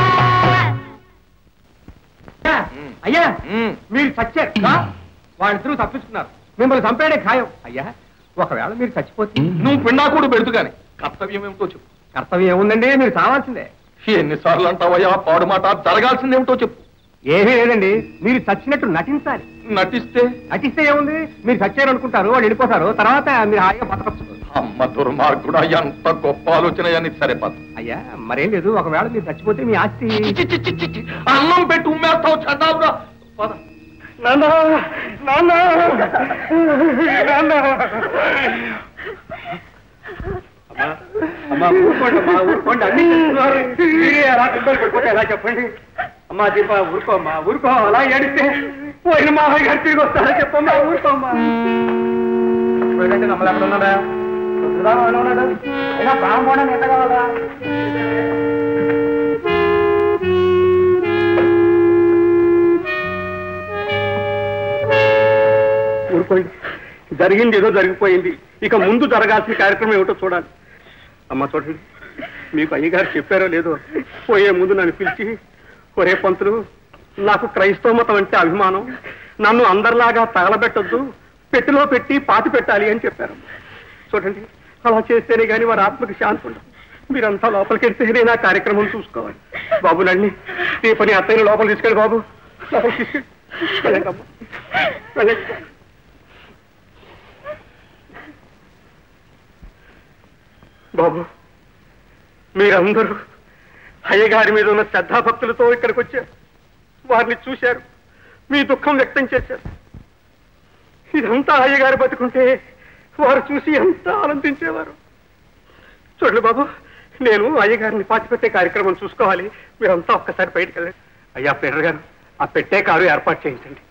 అయ్యా మీరు చచ్చారు వాళ్ళిద్దరూ తప్పించుకున్నారు మిమ్మల్ని చంపేయడే ఖాయం అయ్యా ఒకవేళ మీరు చచ్చిపోతే నువ్వు పిండాకుడు పెడుతు గాని కర్తవ్యం ఏమిటో చెప్పు కర్తవ్యం ఏముందండి మీరు చావాల్సిందే ఎన్నిసార్లు అంటావయ్యా పాడు మాట జరగాల్సిందేమిటో చెప్పు ఏమీ లేదండి మీరు చచ్చినట్టు నటించాలి నటిస్తే నటిస్తే ఏముంది మీరు చచ్చారు అనుకుంటారు వాళ్ళు వెళ్ళిపోతారు తర్వాత మీరు హాయిగా బతకచ్చు అమ్మ దుర్మార్గుడా ఎంత గొప్ప ఆలోచన అని సరే పద అయ్యా మరేం లేదు ఒకవేళ మీరు చచ్చిపోతే మీ ఆస్తి చి, చి, చి, చి, చి. అన్నం పెట్టి ఉమ్మేస్తావు చదావురా పద నాన్న నాన్న నాన్న అమ్మా ఊరుకోండి అమ్మా ఊరుకోండి అన్ని చూస్తున్నారు. మీరే అలా ఇబ్బంది పడిపోతే ఎలా చెప్పండి అమ్మా దీప ఊరుకో అమ్మా ఊరుకో అలా ఏడిస్తే పోయిన మామయ్య గారు తిరిగి వస్తారా చెప్పమ్మా ఊరుకోమ్మా చూడండి నమ్మలు ఎక్కడ ఉన్నాడా రుద్రరావు ఎలా ఉన్నాడు అయినా ప్రాణం పోవడానికి ఎంత కావాలా ఊరుకోండి జరిగింది ఏదో జరిగిపోయింది ఇక ముందు జరగాల్సిన కార్యక్రమం ఏమిటో చూడాలి అమ్మ చూడండి మీకు అయ్యగారు చెప్పారో లేదో పోయే ముందు నన్ను పిలిచి ఒరే పంతులు నాకు క్రైస్తవ మతం అంటే అభిమానం నన్ను అందరిలాగా తగలబెట్టొద్దు పెట్టిలో పెట్టి పాతి పెట్టాలి అని చెప్పారు చూడండి అలా చేస్తేనే కానీ వారి ఆత్మకి శాంతి ఉండదు మీరంతా లోపలికి వెళ్తేనే నా కార్యక్రమం చూసుకోవాలి బాబు నండి ఈ పని అత్తయ్య లోపల తీసుకెళ్ళి బాబు లోపలికి తీసుకెళ్ళి వెళ్ళండి అమ్మా. వెళ్ళండి బాబు మీరందరూ అయ్యగారి మీద ఉన్న శ్రద్ధాభక్తులతో ఇక్కడికి వచ్చారు వారిని చూశారు మీ దుఃఖం వ్యక్తం చేశారు ఇదంతా అయ్యగారు బతుకుంటే వారు చూసి ఎంత ఆనందించేవారు చూడండి బాబు నేను అయ్యగారిని పాతిపెట్టే కార్యక్రమం చూసుకోవాలి మీరంతా ఒక్కసారి బయటకు వెళ్ళండి అయ్యా పేరు గారు ఆ పెట్టే కారు ఏర్పాటు చేయించండి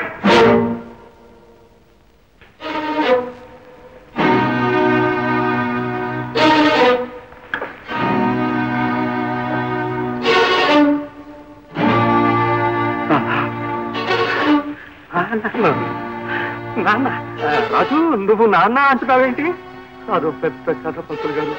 నాన్న నాన్న ఆ, రాజు నువ్వు నాన్న అంటున్నావేంటి అదో పెద్ద కథ పంతులు గారు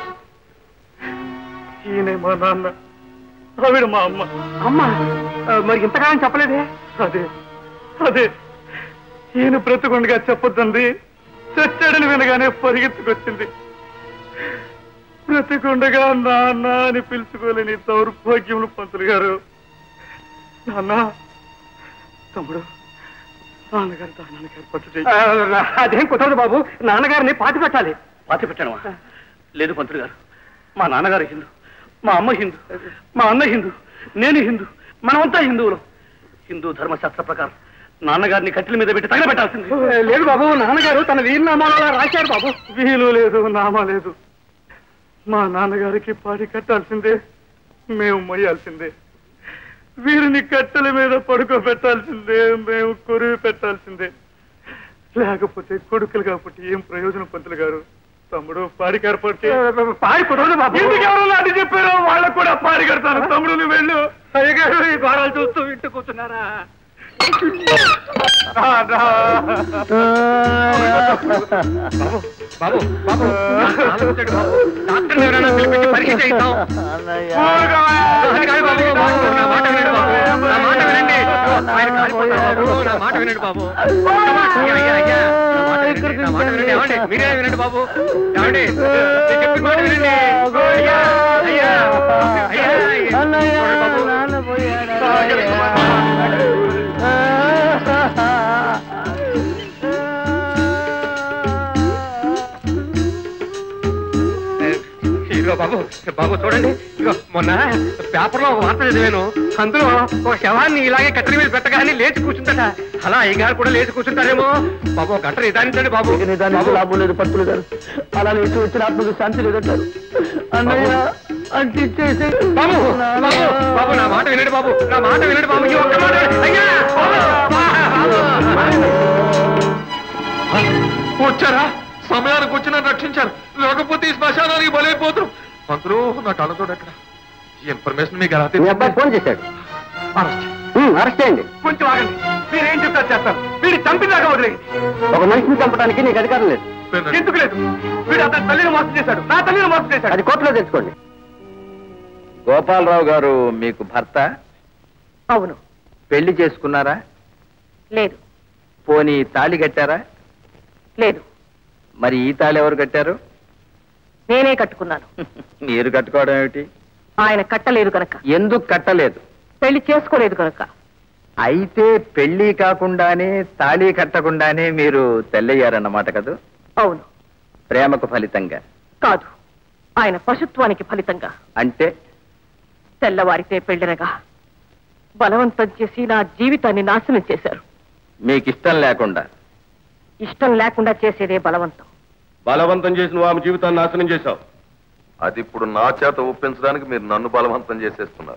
ఈయనే మా నాన్న ఆవిడ మా అమ్మ అమ్మ ఆ, మరి ఇంతకాలం చెప్పలేదే అదే అదే ఈయన బ్రతుకుండగా చెప్పొద్దండి చచ్చాడని వినగానే పరిగెత్తుకొచ్చింది బ్రతికుండగా నాన్న అని పిలుచుకోలేని దౌర్భాగ్యములు పంతులు గారు నాన్న తమ్ముడు నాన్నగారు దానానికి ఏర్పాటు చేయి అదేం కుదరదు బాబు నాన్నగారిని పాతి పెట్టాలి పాతి పెట్టాను లేదు పంతులు గారు మా నాన్నగారు హిందూ మా అమ్మ హిందూ మా అన్న హిందూ నేను హిందూ మనమంతా హిందువులు హిందూ ధర్మశాస్త్ర ప్రకారం నాన్నగారిని కట్టెల మీద పెట్టి తగలబెట్టాల్సింది లేదు బాబు నాన్నగారు తన వీరునామాలో రాశారు బాబు వీలు లేదు నామా లేదు మా నాన్నగారికి పాడి కట్టాల్సిందే మేము మొయ్యాల్సిందే వీరిని కట్టెల మీద పడుకోబెట్టాల్సిందే మేము కొరివి పెట్టాల్సిందే లేకపోతే కొడుకులు కాబట్టి ఏం ప్రయోజనం పంతులు గారు తమ్ముడు పాడి ఏర్పాటు పాడి కుదరదు బాబు ఎందుకు ఎవరు నాటి చెప్పారో వాళ్ళకు కూడా పాడి కడతారు తమ్ముడు నువ్వు వెళ్ళు అయ్యగారు ఈ ఘోరాలు చూస్తూ ఇంటి కూర్చున్నారా బాబు, బాబు బాబు ఆలోచించండి బాబు డాక్టర్ ఎవరైనా పిలిపించి పరీక్ష చేయిద్దాం అది కాదు బాబు బాబు నా మాట వినండి బాబు నా మాట వినండి ఆయన కాలిపోతారు బాబు నా మాట వినండి బాబు అయ్యా అయ్యా అయ్యా నా మాట వినండి నా మాట వినండి ఏమండి మీరే వినండి బాబు ఏమండి నేను చెప్పిన మాట వినండి అయ్యా అయ్యా అయ్యా చూడండి బాబు ఇదిగో బాబు బాబు చూడండి ఇదిగో మొన్న పేపర్లో ఒక వార్త చదివాను అందులో ఒక శవాన్ని ఇలాగే కట్టెల మీద పెట్టగానే లేచి కూర్చుందట అలా అయ్యగారు కూడా లేచి కూర్చుంటారేమో బాబు ఒక గంట నిదానించండి బాబు నిదానికి లాభం లేదు పట్టులు గారు అలా లేచి వచ్చిన ఆత్మకు శాంతి లేదంటారు అన్నయ్య అంటించేసి బాబు బాబు బాబు నా మాట వినండి బాబు నా మాట వినండి బాబు ఈ ఒక్క మాట వినండి. అయ్యా బాబు, బాబు. వచ్చారా సమయానికి వచ్చి నన్ను రక్షించారు లేకపోతే ఈ శ్మశానానికి బలైపోతారు అందులో నా కళ్ళతో ఎక్కడ ఈ ఇన్ఫర్మేషన్ మీకు ఎలా మీ అబ్బాయి ఫోన్ చేశాడు అరెస్ట్ చేయండి కొంచెం ఆగండి మీరేం చెప్తారు చేస్తాను వీడి చంపినాక వదిలేదు ఒక మనిషిని చంపడానికి నీకు అధికారం లేదు ఎందుకు లేదు వీడు అతని తల్లిని మోసం చేశాడు నా తల్లిని మోసం చేశాడు అది కోర్టులో తెచ్చుకోండి గోపాలరావు గారు మీకు భర్త అవును పెళ్లి చేసుకున్నారా లేదు పోనీ తాళి కట్టారా లేదు మరి ఈ తాళి ఎవరు కట్టారు నేనే కట్టుకున్నాను మీరు కట్టుకోవడం ఏమిటి ఆయన కట్టలేదు కనుక ఎందుకు కట్టలేదు పెళ్లి చేసుకోలేదు కనుక అయితే పెళ్లి కాకుండానే తాళి కట్టకుండానే మీరు తెల్లయ్యారన్నమాట కదూ అవును ప్రేమకు ఫలితంగా కాదు ఆయన పశుత్వానికి ఫలితంగా అంటే తెల్లవారితే పెళ్లినగా బలవంతం చేసి నా జీవితాన్ని నాశనం చేశారు మీకు ఇష్టం లేకుండా ఇష్టం లేకుండా చేసేదే బలవంతం బలవంతం చేసి నువ్వు ఆమె జీవితాన్ని నాశనం చేశావు అది ఇప్పుడు నా చేత ఒప్పించడానికి మీరు నన్ను బలవంతం చేసేస్తున్నారు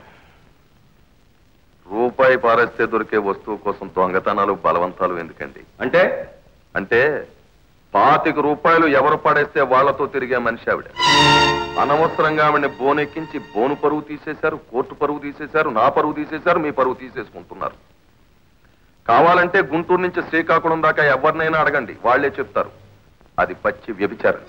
రూపాయి పారేస్తే దొరికే వస్తువు కోసం దొంగతనాలు బలవంతాలు ఎందుకండి అంటే అంటే పాతిక రూపాయలు ఎవరు పడేస్తే వాళ్లతో తిరిగే మనిషి ఆవిడ అనవసరంగా ఆవిడని బోనెక్కించి బోను పరువు తీసేశారు కోర్టు పరువు తీసేశారు నా పరువు తీసేశారు మీ పరువు తీసేసుకుంటున్నారు కావాలంటే గుంటూరు నుంచి శ్రీకాకుళం దాకా ఎవరినైనా అడగండి వాళ్లే చెప్తారు అది పచ్చి వ్యభిచారం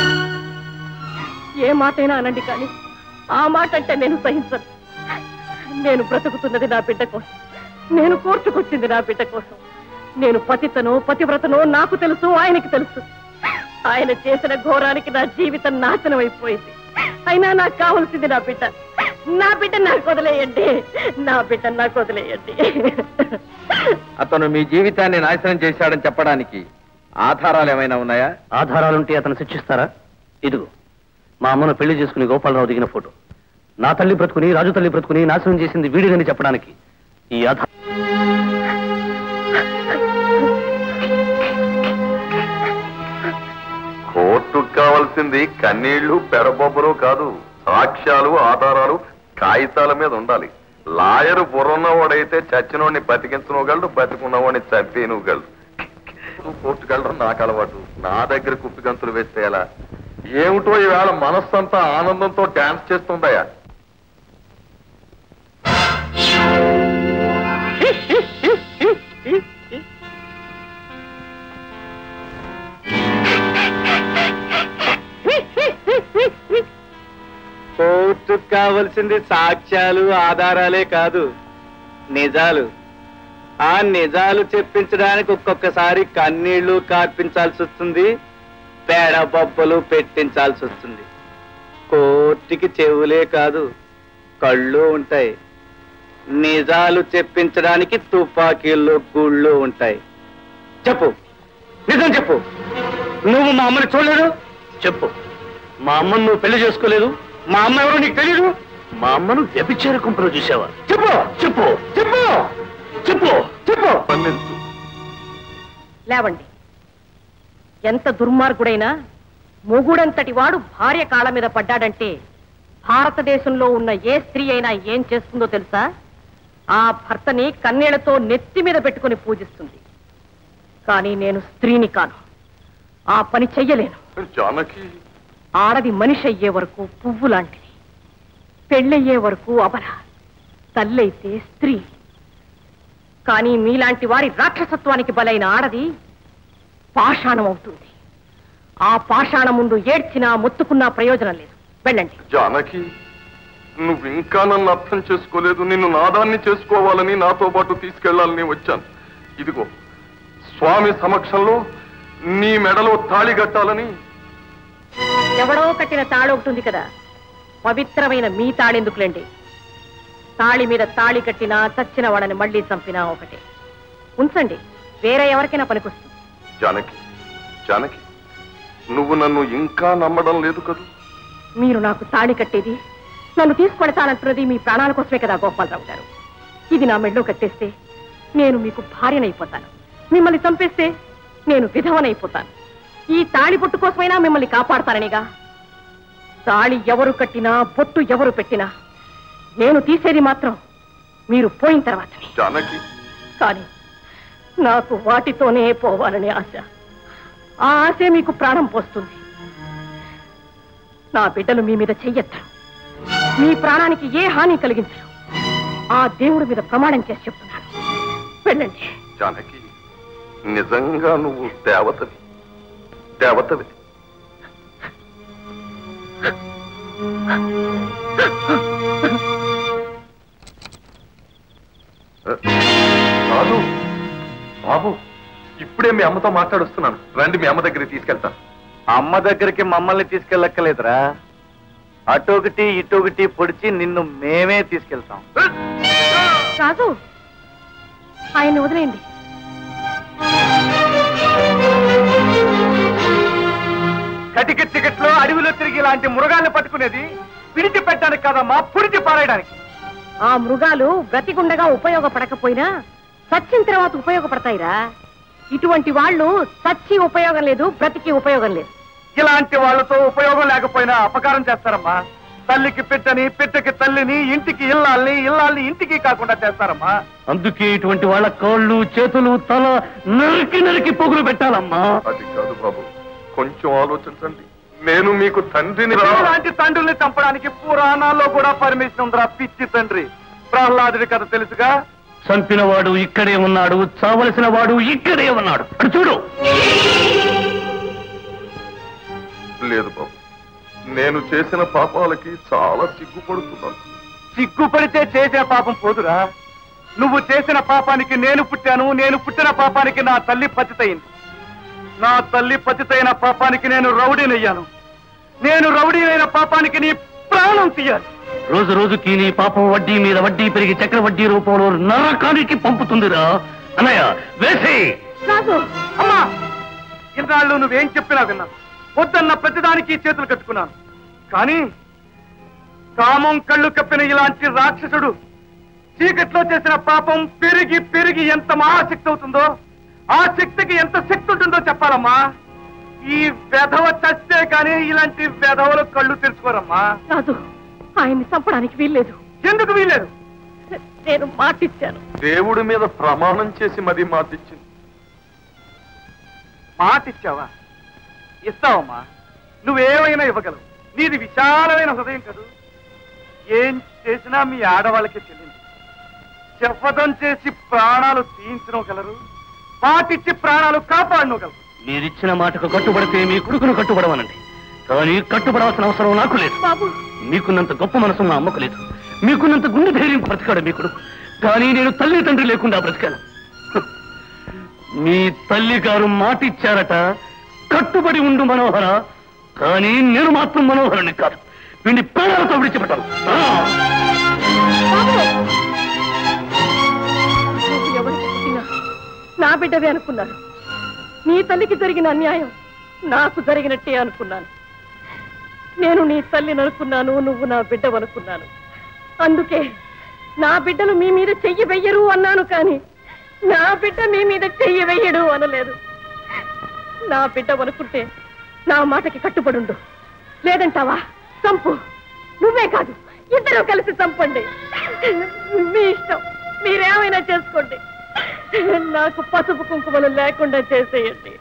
ఏ మాటైనా అనండి కానీ ఆ మాట అంటే నేను సహించను నేను బ్రతుకుతున్నది నా బిడ్డ కోసం నేను కోర్టుకొచ్చింది నా బిడ్డ కోసం నేను పతితనో పతివ్రతనో నాకు తెలుసు ఆయనకి తెలుసు ఆయన చేసిన ఘోరానికి నా జీవితం నాశనం అయిపోయింది అయినా నాకు కావలసింది నా బిడ్డ నా బిడ్డ నాకు వదిలేయండి నా బిడ్డ నాకు వదిలేయండి అతను మీ జీవితాన్ని నాశనం చేశాడని చెప్పడానికి ఆధారాలు ఏమైనా ఉన్నాయా ఆధారాలుంటే అతను శిక్షిస్తారా ఇదిగో మా అమ్మను పెళ్లి చేసుకుని గోపాలరావు దిగిన ఫోటో నా తల్లి బ్రతుకుని రాజు తల్లి బ్రతుకుని నాశనం చేసింది వీడిదని చెప్పడానికి ఈ ఆధారం కోర్టుకు కావాల్సింది కన్నీళ్లు పెడబొబ్బలు కాదు సాక్ష్యాలు ఆధారాలు కాగితాల మీద ఉండాలి లాయరు బుర్రన్నవాడైతే చచ్చినోడిని బతికించనుగలడు బతికున్నవాడిని చంపేనుగలడు కోర్టుకు వెళ్ళడం నాకు అలవాటు నా దగ్గర కుప్పి గంతులు వేస్తే ఎలా ఏమిటో ఈవేళ మనస్సంతా ఆనందంతో డాన్స్ చేస్తుందయ్యా కోర్టుకు కావలసింది సాక్ష్యాలు ఆధారాలే కాదు నిజాలు ఆ నిజాలు చెప్పించడానికి ఒక్కొక్కసారి కన్నీళ్లు కార్పించాల్సి వస్తుంది పేడబొబ్బలు పెట్టించాల్సి వస్తుంది కోర్టుకి చెవులే కాదు కళ్ళు ఉంటాయి నిజాలు చెప్పించడానికి తుపాకీల్లో గుళ్ళు ఉంటాయి చెప్పు నిజం చెప్పు నువ్వు మా అమ్మని చూడలేదు చెప్పు మా అమ్మను నువ్వు పెళ్లి చేసుకోలేదు మా అమ్మ ఎవరో నీకు తెలియదు మా అమ్మను వ్యభిచార కుంపలో చూసావా చెప్పు చెప్పు చెప్పు చెప్పు చెప్పు లేవండి ఎంత దుర్మార్గుడైనా మొగుడంతటి వాడు భార్య కాళ్ళ మీద పడ్డాడంటే భారతదేశంలో ఉన్న ఏ స్త్రీ అయినా ఏం చేస్తుందో తెలుసా ఆ భర్తని కన్నీళ్లతో నెత్తి మీద పెట్టుకుని పూజిస్తుంది కానీ నేను స్త్రీని కాను ఆ పని చెయ్యలేను జానకి ఆడది మనిషి అయ్యే వరకు పువ్వు లాంటిది పెళ్ళయ్యే వరకు అబల తల్లైతే స్త్రీ కానీ మీలాంటి వారి రాక్షసత్వానికి బలైన ఆడది పాషాణం అవుతుంది ఆ పాషాణ ముందు ఏడ్చినా మొత్తుకున్నా ప్రయోజనం లేదు వెళ్ళండి జానకి నువ్వు ఇంకా నన్ను అర్థం చేసుకోలేదు నిన్ను నాదాన్ని చేసుకోవాలని నాతో పాటు తీసుకెళ్లాలని వచ్చాను ఇదిగో స్వామి సమక్షంలో నీ మెడలో తాళి కట్టాలని ఎవడో కట్టిన తాళి ఒకటి ఉంది కదా పవిత్రమైన మీ తాళెందుకులేండి తాళి మీద తాళి కట్టినా చచ్చిన వాడని మళ్ళీ చంపినా ఒకటే ఉంచండి వేరే ఎవరికైనా పనికొస్తుంది జానకి జానకి నువ్వు నన్ను ఇంకా నమ్మడం లేదు కదూ మీరు నాకు తాళి కట్టేది నన్ను తీసుకెడతానంటున్నది మీ ప్రాణాల కోసమే కదా గోపాలరావు గారు ఇది నా మెళ్ళో కట్టేస్తే నేను మీకు భార్యనైపోతాను మిమ్మల్ని చంపేస్తే నేను విధవనైపోతాను ఈ తాళి బొట్టు కోసమైనా మిమ్మల్ని కాపాడతాననిగా తాళి ఎవరు కట్టినా బొట్టు ఎవరు పెట్టినా నేను తీసేది మాత్రం మీరు పోయిన తర్వాతనే జానకి కానీ నాకు వాటితోనే పోవాలనే ఆశ ఆ ఆశే మీకు ప్రాణం పోస్తుంది నా బిడ్డలు మీ మీద చెయ్యెత్తరు మీ ప్రాణానికి ఏ హాని కలిగించరు ఆ దేవుడి మీద ప్రమాణం చేసి చెప్తున్నాను వెళ్ళండి జానకి నిజంగా నువ్వు దేవతవి దేవతవి బాబు బాబు ఇప్పుడే మీ అమ్మతో మాట్లాడుస్తున్నాను రండి మీ అమ్మ దగ్గరికి తీసుకెళ్తాను అమ్మ దగ్గరికి మమ్మల్ని తీసుకెళ్ళక్కలేదురా అటొకటి ఇటొకటి పొడిచి నిన్ను మేమే తీసుకెళ్తాం రాజు ఆయన్ని వదిలేయండి కటిక టికెట్లో అడవిలో తిరిగి ఇలాంటి మృగాల్ని పట్టుకునేది పిడిచి పెట్టడానికి కాదమ్మా పుడిచి పారేయడానికి ఆ మృగాలు బ్రతికుండగా ఉపయోగపడకపోయినా చచ్చిన తర్వాత ఉపయోగపడతాయిరా ఇటువంటి వాళ్ళు చచ్చి ఉపయోగం లేదు బ్రతికి ఉపయోగం లేదు ఇలాంటి వాళ్ళతో ఉపయోగం లేకపోయినా అపకారం చేస్తారమ్మా తల్లికి పెట్టని పెట్టకి తల్లిని ఇంటికి ఇల్లాల్ని ఇల్లాల్ని ఇంటికి కాకుండా చేస్తారమ్మా అందుకే ఇటువంటి వాళ్ళ కాళ్ళు చేతులు తల నరికి నరికి పొగులు పెట్టాలమ్మా అది కాదు బాబు కొంచెం ఆలోచించండి నేను మీకు తండ్రిని రా ఇలాంటి తండ్రుల్ని చంపడానికి పురాణాల్లో కూడా పర్మిషన్ ఉందిరా పిచ్చి తండ్రి ప్రహ్లాదుడి కథ తెలుసుగా చంపిన వాడు ఇక్కడే ఉన్నాడు చావలసిన వాడు ఇక్కడే ఉన్నాడు అటు చూడు లేదు బాబు నేను చేసిన పాపాలకి చాలా సిగ్గుపడుతున్నాను సిగ్గుపడితే చేసే పాపం పోదురా నువ్వు చేసిన పాపానికి నేను పుట్టాను నేను పుట్టిన పాపానికి నా తల్లి పతితయింది నా తల్లి పతితైన పాపానికి నేను రౌడీనయ్యాను నేను రౌడీనైన పాపానికి నీ ప్రాణం తీయాలి రోజు రోజుకి నీ పాపం వడ్డీ మీద వడ్డీ పెరిగి చక్రవడ్డీ రూపంలో నరకానికి పంపుతుందిరా అన్నయ్య వేసి రాజు అమ్మా ఇన్నాళ్ళు నువ్వేం చెప్పినా విన్నాను వద్దన్న ప్రతిదానికి చేతులు కట్టుకున్నాను కానీ కామం కళ్ళు కప్పిన ఇలాంటి రాక్షసుడు చీకట్లో చేసిన పాపం పెరిగి పెరిగి ఎంత మహాశక్తి అవుతుందో ఆ శక్తికి ఎంత శక్తి ఉంటుందో చెప్పాలమ్మా ఈ వెధవ చస్తే కానీ ఇలాంటి వెధవలు కళ్ళు తెరుచుకోరమ్మా రాజు ఆయన్ని చంపడానికి వీల్లేదు ఎందుకు వీలేదు నేను మాటిచ్చాను దేవుడి మీద ప్రమాణం చేసి మరీ మాటిచ్చింది మాట ఇచ్చావా ఇస్తావమ్మా నువ్వేమైనా ఇవ్వగలవు నీది విశాలమైన హృదయం కదూ ఏం చేసినా మీ ఆడవాళ్ళకి చెల్లింది చెప్పదం చేసి ప్రాణాలు తీయించగలరు మాటిచ్చి ప్రాణాలు కాపాడనగలరు మీరిచ్చిన మాటకు కట్టుబడితే మీ కొడుకును కట్టుబడవనండి కానీ కట్టుబడాల్సిన అవసరం నాకు లేదు బాబు మీకున్నంత గొప్ప మనసు మా అమ్మకు లేదు మీకున్నంత గుండె ధైర్యం బ్రతికాడు మీ కొడుకు కానీ నేను తల్లి తండ్రి లేకుండా బ్రతికాను హ్. మీ తల్లి గారు మాట ఇచ్చారట కట్టుబడి ఉండు మనోహర కానీ నేను మాత్రం మనోహరుని కాదు వీడిని ప్రాణాలతో విడిచిపెట్టాను ఆ! నువ్వు ఎవరికి పుట్టినా నా బిడ్డవే అనుకున్నాను నీ తల్లికి జరిగిన అన్యాయం నాకు జరిగినట్టే అనుకున్నాను నేను నీ తల్లిని అనుకున్నాను నువ్వు నా బిడ్డవనుకున్నాను అందుకే నా బిడ్డలు మీ మీద చెయ్యి వెయ్యరు అన్నాను కానీ నా బిడ్డ మీ మీద చెయ్యి వెయ్యడు అనలేదు నా బిడ్డవనుకుంటే నా మాటకి కట్టుబడుండు లేదంటావా చంపు నువ్వే కాదు ఇద్దరు కలిసి చంపండి మీ ఇష్టం మీరేమైనా చేసుకోండి నాకు పసుపు కుంకుమలు లేకుండా చేసేయండి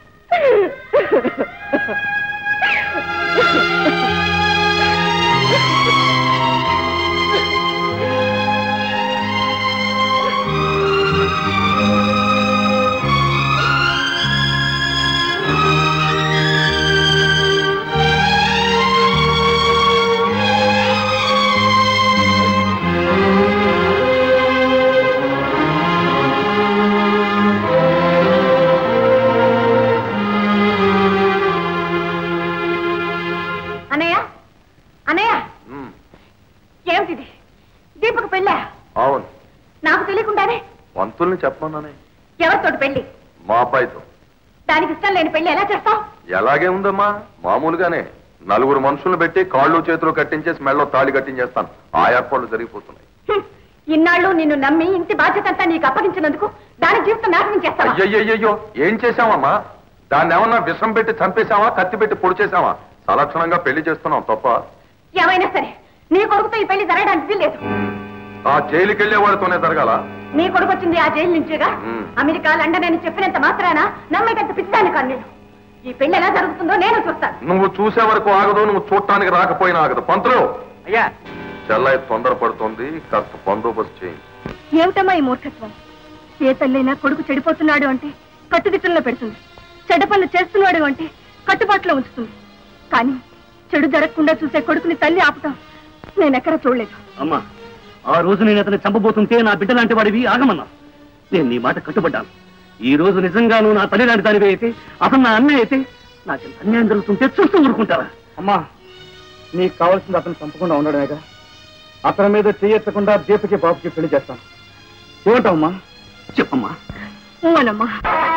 పిల్లల్ని చెప్పమన్నానే ఎవరితోటి పెళ్లి మా అబ్బాయితో దానికి ఇష్టం లేని పెళ్లి ఎలా చేస్తావు ఎలాగే ఉందమ్మా మామూలుగానే నలుగురు మనుషులను పెట్టి కాళ్ళు చేతులు కట్టించేసి మెళ్ళో తాళి కట్టించేస్తాను ఆ ఏర్పాట్లు జరిగిపోతున్నాయి ఇన్నాళ్ళు నిన్ను నమ్మి ఇంటి బాధ్యత అంతా నీకు అప్పగించినందుకు దాని జీవితం నాశనం చేస్తావా అయ్యయ్యో ఏం చేశామమ్మా దాన్ని ఏమన్నా విషం పెట్టి చంపేశావా కత్తి పెట్టి పొడి చేశావా సలక్షణంగా పెళ్లి చేస్తున్నాం తప్ప ఏమైనా సరే నీ కొడుకుతో ఈ పెళ్లి జరగడానికి లేదు ఆ జైలుకి వెళ్లే వాడితోనే జరగాల నీ కొడుకు వచ్చింది ఆ జైలు నుంచిగా మ్. అమెరికా లండన్ అని చెప్పినంత మాత్రాన నమ్మేటంత పిచ్చాను కాదు నేను ఈ పెళ్లి ఎలా జరుగుతుందో నేను చూస్తాను నువ్వు చూసే వరకు ఆగదు నువ్వు చూడటానికి రాకపోయినా ఆగదు పంతులు అయ్యా చెల్లయ్య తొందరపడుతోంది కాస్త బందోబస్తు చేయండి ఏమిటమ్మా ఈ మూర్ఖత్వం ఏ తల్లైనా కొడుకు చెడిపోతున్నాడు అంటే కట్టుదిట్టంలో పెడుతుంది చెడ్డ పనులు చేస్తున్నాడు అంటే కట్టుబాటులో ఉంచుతుంది కానీ చెడు జరగకుండా చూసే కొడుకుని తల్లి ఆపుతాం నేనెక్కడ చూడలేదు అమ్మా ఆ రోజు నేను అతన్ని చంపబోతుంటే నా బిడ్డ లాంటి వాడివి ఆగమన్నా నేను నీ మాట కట్టుబడ్డాను ఈ రోజు నిజంగా నువ్వు నా తల్లి లాంటి దానివి అయితే అతను నా అన్నయ్య అయితే నాకు ఇంత అన్యాయం జరుగుతుంటే చూస్తూ ఊరుకుంటావా అమ్మా నీకు కావాల్సింది అతను చంపకుండా ఉండడమేగా అతని మీద చెయ్యెత్తకుండా దీపకి బాబుకి పెళ్లి చేస్తాను ఏమంటావమ్మా చెప్పమ్మా ఊనమ్మా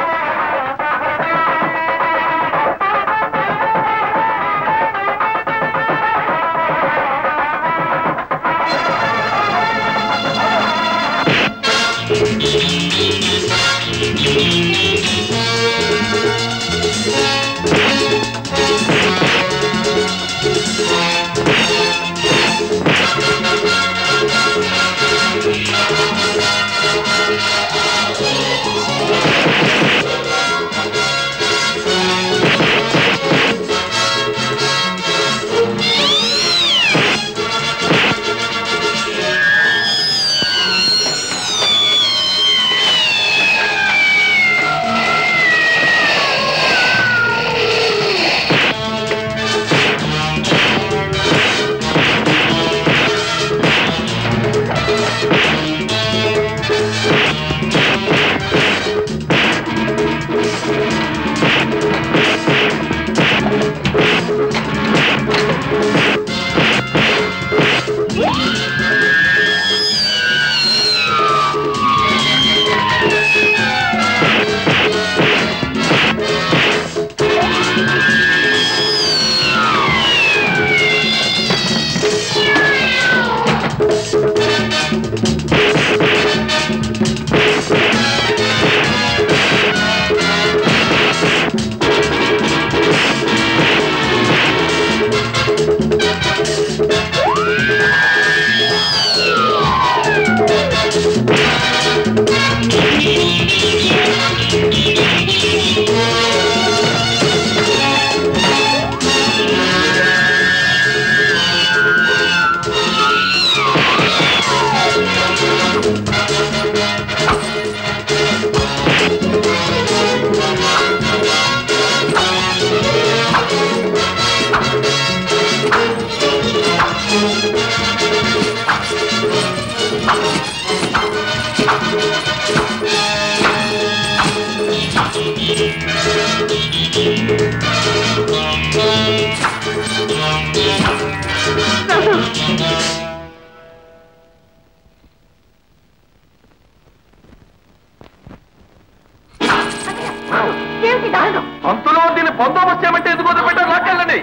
ఏమిటి దారుణం అంతలో దీన్ని బందోబస్తు చేయమంటే ఎందుకు వదిలిపెట్టారు లాక్కెళ్ళండి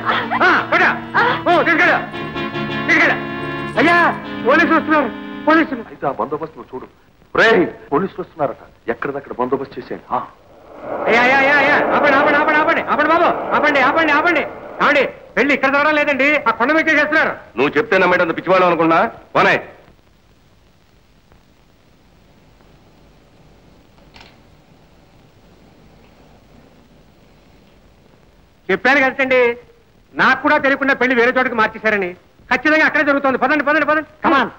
అయ్యా పోలీసులు వస్తున్నారు పోలీసులు అయితే ఆ బందోబస్తు నువ్వు చూడు రే పోలీసులు వస్తున్నారట ఎక్కడిదక్కడ బందోబస్తు చేసేయండి ఆ. అయ్యా అయ్యా అయ్యా అయ్యా ఆపండి ఆపండి ఆపండి ఆపండి ఆపండి బాబు ఆపండి ఆపండి ఆపండి ఆపండి పెళ్లి ఇక్కడ జరగడం లేదండి ఆ కొండ మీద చేస్తున్నారు నువ్వు చెప్తే నమ్మేటంత పిచ్చివాడు అనుకున్నా పోనే చెప్పాను కదండి నాకు కూడా తెలియకుండా పెళ్లి వేరే చోటకి మార్చేశారని ఖచ్చితంగా అక్కడే జరుగుతుంది పదండి పదండి పదండి కమాన్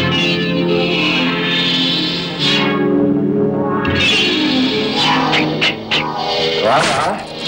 ఆ రారా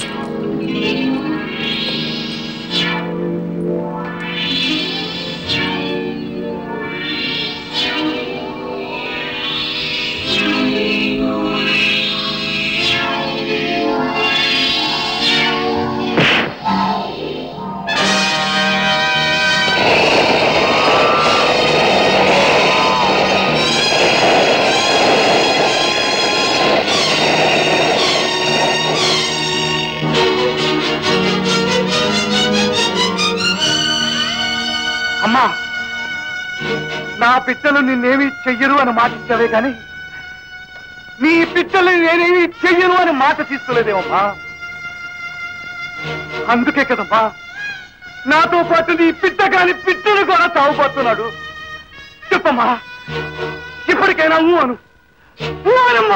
అమ్మా నా బిడ్డలు నిన్నేమీ చెయ్యరు అని మాట ఇచ్చావే కానీ నీ బిడ్డలు నేనేమీ చెయ్యను అని మాట తీసుకోలేదేమమ్మా అందుకే కదమ్మా నాతో పాటు నీ బిడ్డ కాని బిడ్డను కూడా తాగుపోతున్నాడు చెప్పమ్మా ఇప్పటికైనా ఊ అను ఊ అనమ్మా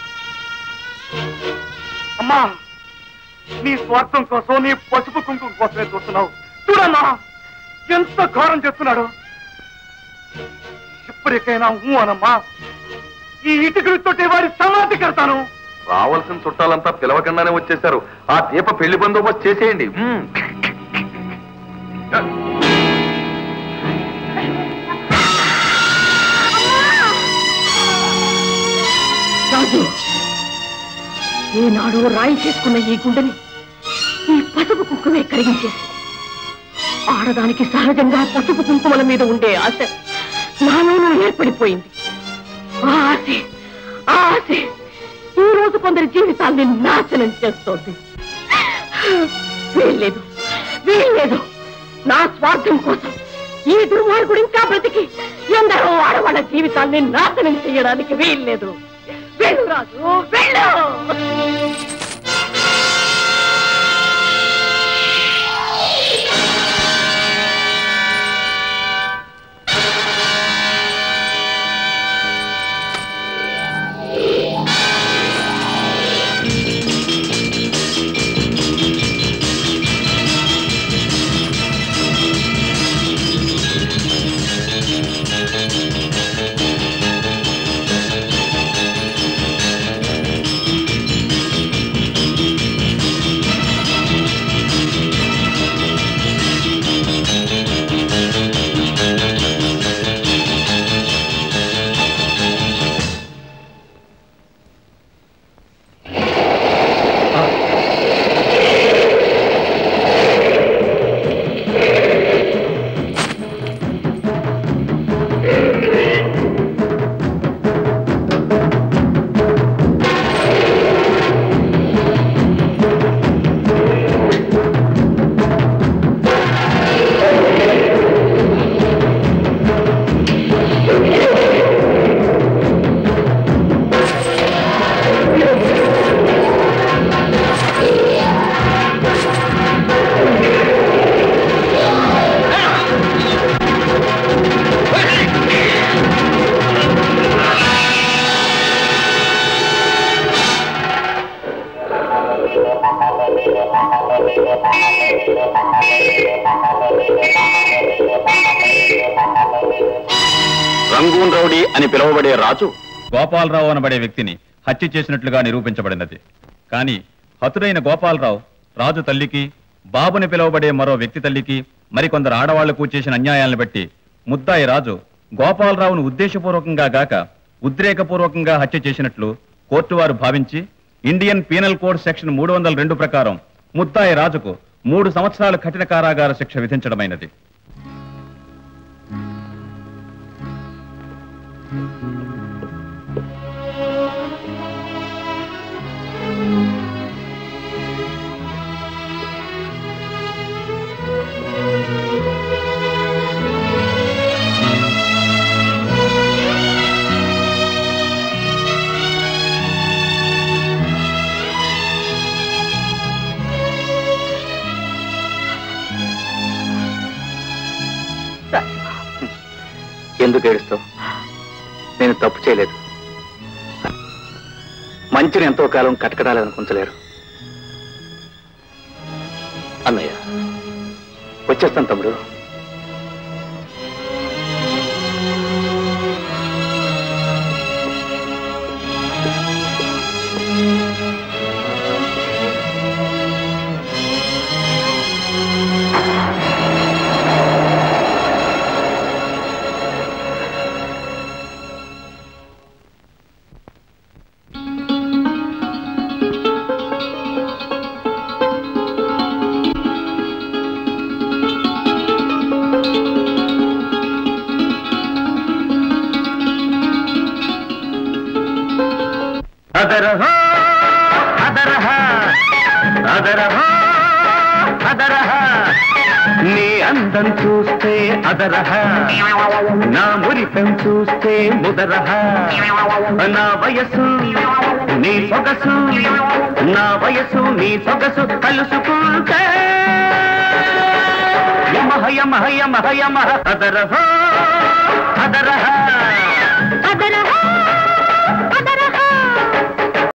అమ్మా నీ స్వార్థం కోసం నీ పసుపు కుంకుమ కోసమే చూస్తున్నావు చూడమ్మా ఎంత ఘోరం చేస్తున్నాడు ఇప్పటికైనా ఊ అనమ్మా ఈ ఇటుకలతోటి వారి సమాధి కడతాను రావాల్సిన చుట్టాలంతా పిలవకుండానే వచ్చేశారు ఆ దీప పెళ్లి బందోబస్తు చేసేయండి మ్మ్. రాజు ఏనాడు రాయి చేసుకున్న ఈ గుండెని ఈ పసుపు కుంకుమే కరిగించేసి ఆడదానికి సహజంగా పసుపు కుంకుమల మీద ఉండే ఆశ నాలోనూ ఏర్పడిపోయింది ఆ ఆశ ఆ ఆశ ఈ రోజు కొందరి జీవితాల్ని నాశనం చేస్తోంది వీల్లేదు వీల్లేదు నా స్వార్థం కోసం ఈ దుర్మార్గుడు ఇంకా బ్రతికి ఎందరో ఆడవాళ్ళ జీవితాల్ని నాశనం చేయడానికి వీల్లేదు వెళ్ళు రాజు వెళ్ళు రంగూన్ రౌడీ అని పిలువబడే రాజు గోపాలరావు అనబడే వ్యక్తిని హత్య చేసినట్లుగా నిరూపించబడినది కానీ హతుడైన గోపాలరావు రాజు తల్లికి బాబుని పిలువబడే మరో వ్యక్తి తల్లికి మరికొందరు ఆడవాళ్లకు చేసిన అన్యాయాలను బట్టి ముద్దాయి రాజు గోపాలరావును ఉద్దేశపూర్వకంగా గాక ఉద్రేకపూర్వకంగా హత్య చేసినట్లు కోర్టు వారు భావించి ఇండియన్ పీనల్ కోడ్ సెక్షన్ మూడు వందల రెండు ప్రకారం ముద్దాయి రాజుకు మూడు సంవత్సరాల కఠిన కారాగార శిక్ష విధించడమైనది ఎందుకు ఏడుస్తావు నేను తప్పు చేయలేదు మంచిని ఎంతో కాలం కటకటాలనుకుంటలేరు అన్నయ్య వచ్చేస్తాను తమ్ముడు అదరహ అదరహ అదరహ అదరహ నీ అందం చూస్తే అదరహ నా మురిపెం చూస్తే ముదరహ నా వయసు నీ సొగసు నా వయసు నీ సొగసు కలుసుకుంటే యమహ యమహ యమహ యమహ అదరహ అదరహ